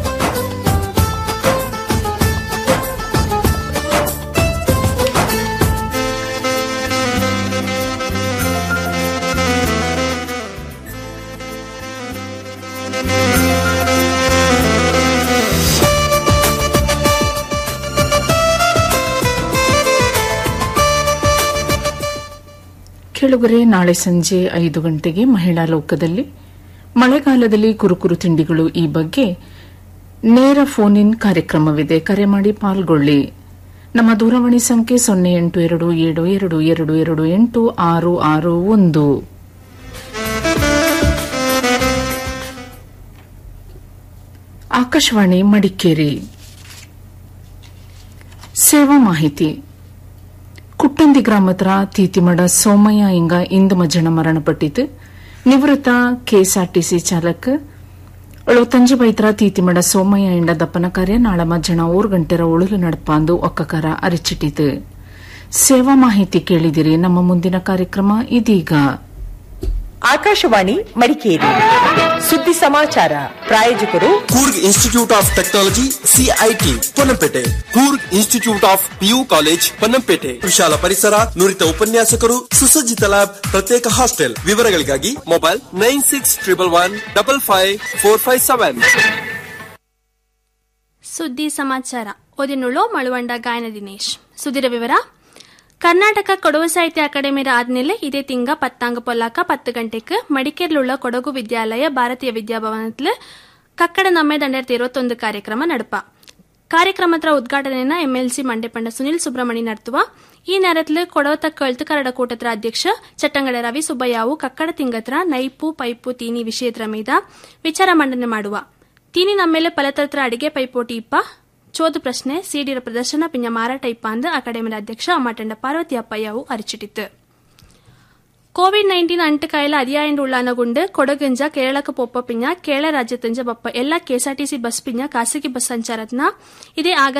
ಕೆಳಗರೆ ನಾಳೆ ಸಂಜೆ ಐದು ಗಂಟೆಗೆ ಮಹಿಳಾ ಲೋಕದಲ್ಲಿ ಮಳೆಗಾಲದಲ್ಲಿ ಕುರುಕುರು ತಿಂಡಿಗಳು ಈ ಬಗ್ಗೆ ನೇರ ಫೋನ್ ಇನ್ ಕಾರ್ಯಕ್ರಮವಿದೆ ಕರೆ ಮಾಡಿ ಪಾಲ್ಗೊಳ್ಳಿ ನಮ್ಮ ದೂರವಾಣಿ ಸಂಖ್ಯೆ ಸೊನ್ನೆ ಎಂಟು ಎರಡು ಏಳು ಎರಡು ಎರಡು ಎರಡು ಎಂಟು ಆರು ಆರು ಒಂದು ಆಕಾಶವಾಣಿ ಮಡಿಕೇರಿ ಸೇವಾ ಮಾಹಿತಿ ಕುಟ್ಟಂದಿ ಗ್ರಾಮದ ತೀತಿಮಡ ಸೋಮಯ್ಯ ಇಂಗ ಇಂದು ಮಜ್ಜನ ಮರಣಪಟ್ಟಿತು ನಿವೃತ್ತ ಕೆಎಸ್ಆರ್ಟಿಸಿ ಚಾಲಕ ತಂಜಿ ಬೈತರ ತೀತಿಮಡ ಸೋಮಯ್ಯ ಇಂಡ ದಪ್ಪನ ಕಾರ್ಯ ನಾಳ ಮಜ್ಜನ ಓರ್ ಗಂಟೆರ ಉಳುಲು ನಡಪಾಂದು ಒಕ್ಕಕರ ಅರಿಚಿಟ್ಟಿತು ಸೇವಾ ಮಾಹಿತಿ ಕೇಳಿದಿರಿ ನಮ್ಮ ಮುಂದಿನ ಕಾರ್ಯಕ್ರಮ ಇದೀಗ ಆಕಾಶವಾಣಿ ಮಡಿಕೇರಿ ಸುದ್ದಿ ಸಮಾಚಾರ ಪ್ರಾಯೋಜಕರು Coorg institute of technology CIT Ponnampet Coorg institute of PU college Ponnampet ವಿಶಾಲ ಪರಿಸರ ನುರಿತ ಉಪನ್ಯಾಸಕರು ಸುಸಜ್ಜಿತ ಲ್ಯಾಬ್ ಪ್ರತ್ಯೇಕ ಹಾಸ್ಟೆಲ್ ವಿವರಗಳಿಗಾಗಿ mobile nine six triple one double five four five seven ಸುದ್ದಿ ಸಮಾಚಾರ ಓದಿನುಳ್ಳು ಮಳುವಂಡ ಗಾಯನ ದಿನೇಶ್ ಸುದ್ದಿರ ವಿವರ ಕರ್ನಾಟಕ ಕೊಡவு ಸಾಹಿತ್ಯ ಅಕಾಡೆಮಿ ಆದ್ಮೇಲೆ ಇದೇ ತಿಂಗ ಪತ್ತಾಂಗ ಪೊಲ್ಲಾಕ ಪತ್ತು ಗಂಟೆಗೆ ಮಡಿಕೇರಿലുള്ള ಕೊಡಗು ವಿದ್ಯಾಲಯ ಭಾರತೀಯ ವಿದ್ಯಾಭವನത്തിൽ ಕಕ್ಕಡ ನಮ್ಮೆ ದಂಡಾಯಿರത്തി ഇരുപത്തൊന്ന് ಕಾರ್ಯಕ್ರಮ ನಡಪ ಕಾರ್ಯಕ್ರಮದ ಉದ್ಘಾಟನೆಯನ್ನ ಎಂಎಲ್ಸಿ ಮಂಡೆಪಂಡ ಸುನಿಲ್ ಸುಬ್ರಹ್ಮಣಿ നടത്തുವ ಈ നേരത്തിൽ ಕೊಡವತ ಕಳ್ತು ಕರಡ ಕೂಟದ ಅಧ್ಯಕ್ಷ ಚಟ್ಟಂಗಡ ರವಿ ಸುಬ್ಬಯ್ಯವು ಕಕ್ಕಡ ತಿಂಗತ್ರ ನೈಪು ಪೈಪು ತೀನಿ ವಿಷಯದ ಮೀದ ವಿಚಾರ ಮಂಡನೆ ಮಾಡುವ ತೀನಿ ನಮ್ಮೇಲೆ ಪಲತತ್ರ ಅಡಿಗೆ ಪೈಪೋಟಿ ಇಪ್ಪ ಚೋದು ಪ್ರಶ್ನೆ ಸಿಡಿರ ಪ್ರದರ್ಶನ ಪಿಂಜ ಮಾರಾಟ ಇಪ್ಪ ಅಂದು ಅಕಾಡೆಮಿ ಅಧ್ಯಕ್ಷ ಅಮ್ಮಟಂಡ ಪಾರ್ವತಿ ಅಪ್ಪಯ್ಯವು ಅರಿಚಿಟ್ಟಿತ್ತು ಕೋವಿಡ್ ನೈನ್ಟೀನ್ ಅಂಟಕಾಯಲ ಅದಿಯಾಯಂಡು ಉಳ್ಳಾನಗುಂಡು ಕೊಡಗಂಜ ಕೇರಳಕ್ಕೆ ಪೊಪ್ಪ ಪಿಂಜ ಕೇರಳ ರಾಜ್ಯತಂಜ ಬಪ್ಪ ಎಲ್ಲ ಕೆಎಸ್ಆರ್ಟಿಸಿ ಬಸ್ ಪಿಂಜ ಖಾಸಗಿ ಬಸ್ ಸಂಚಾರತ್ನ ಇದೇ ಆಗಸ್ಟ್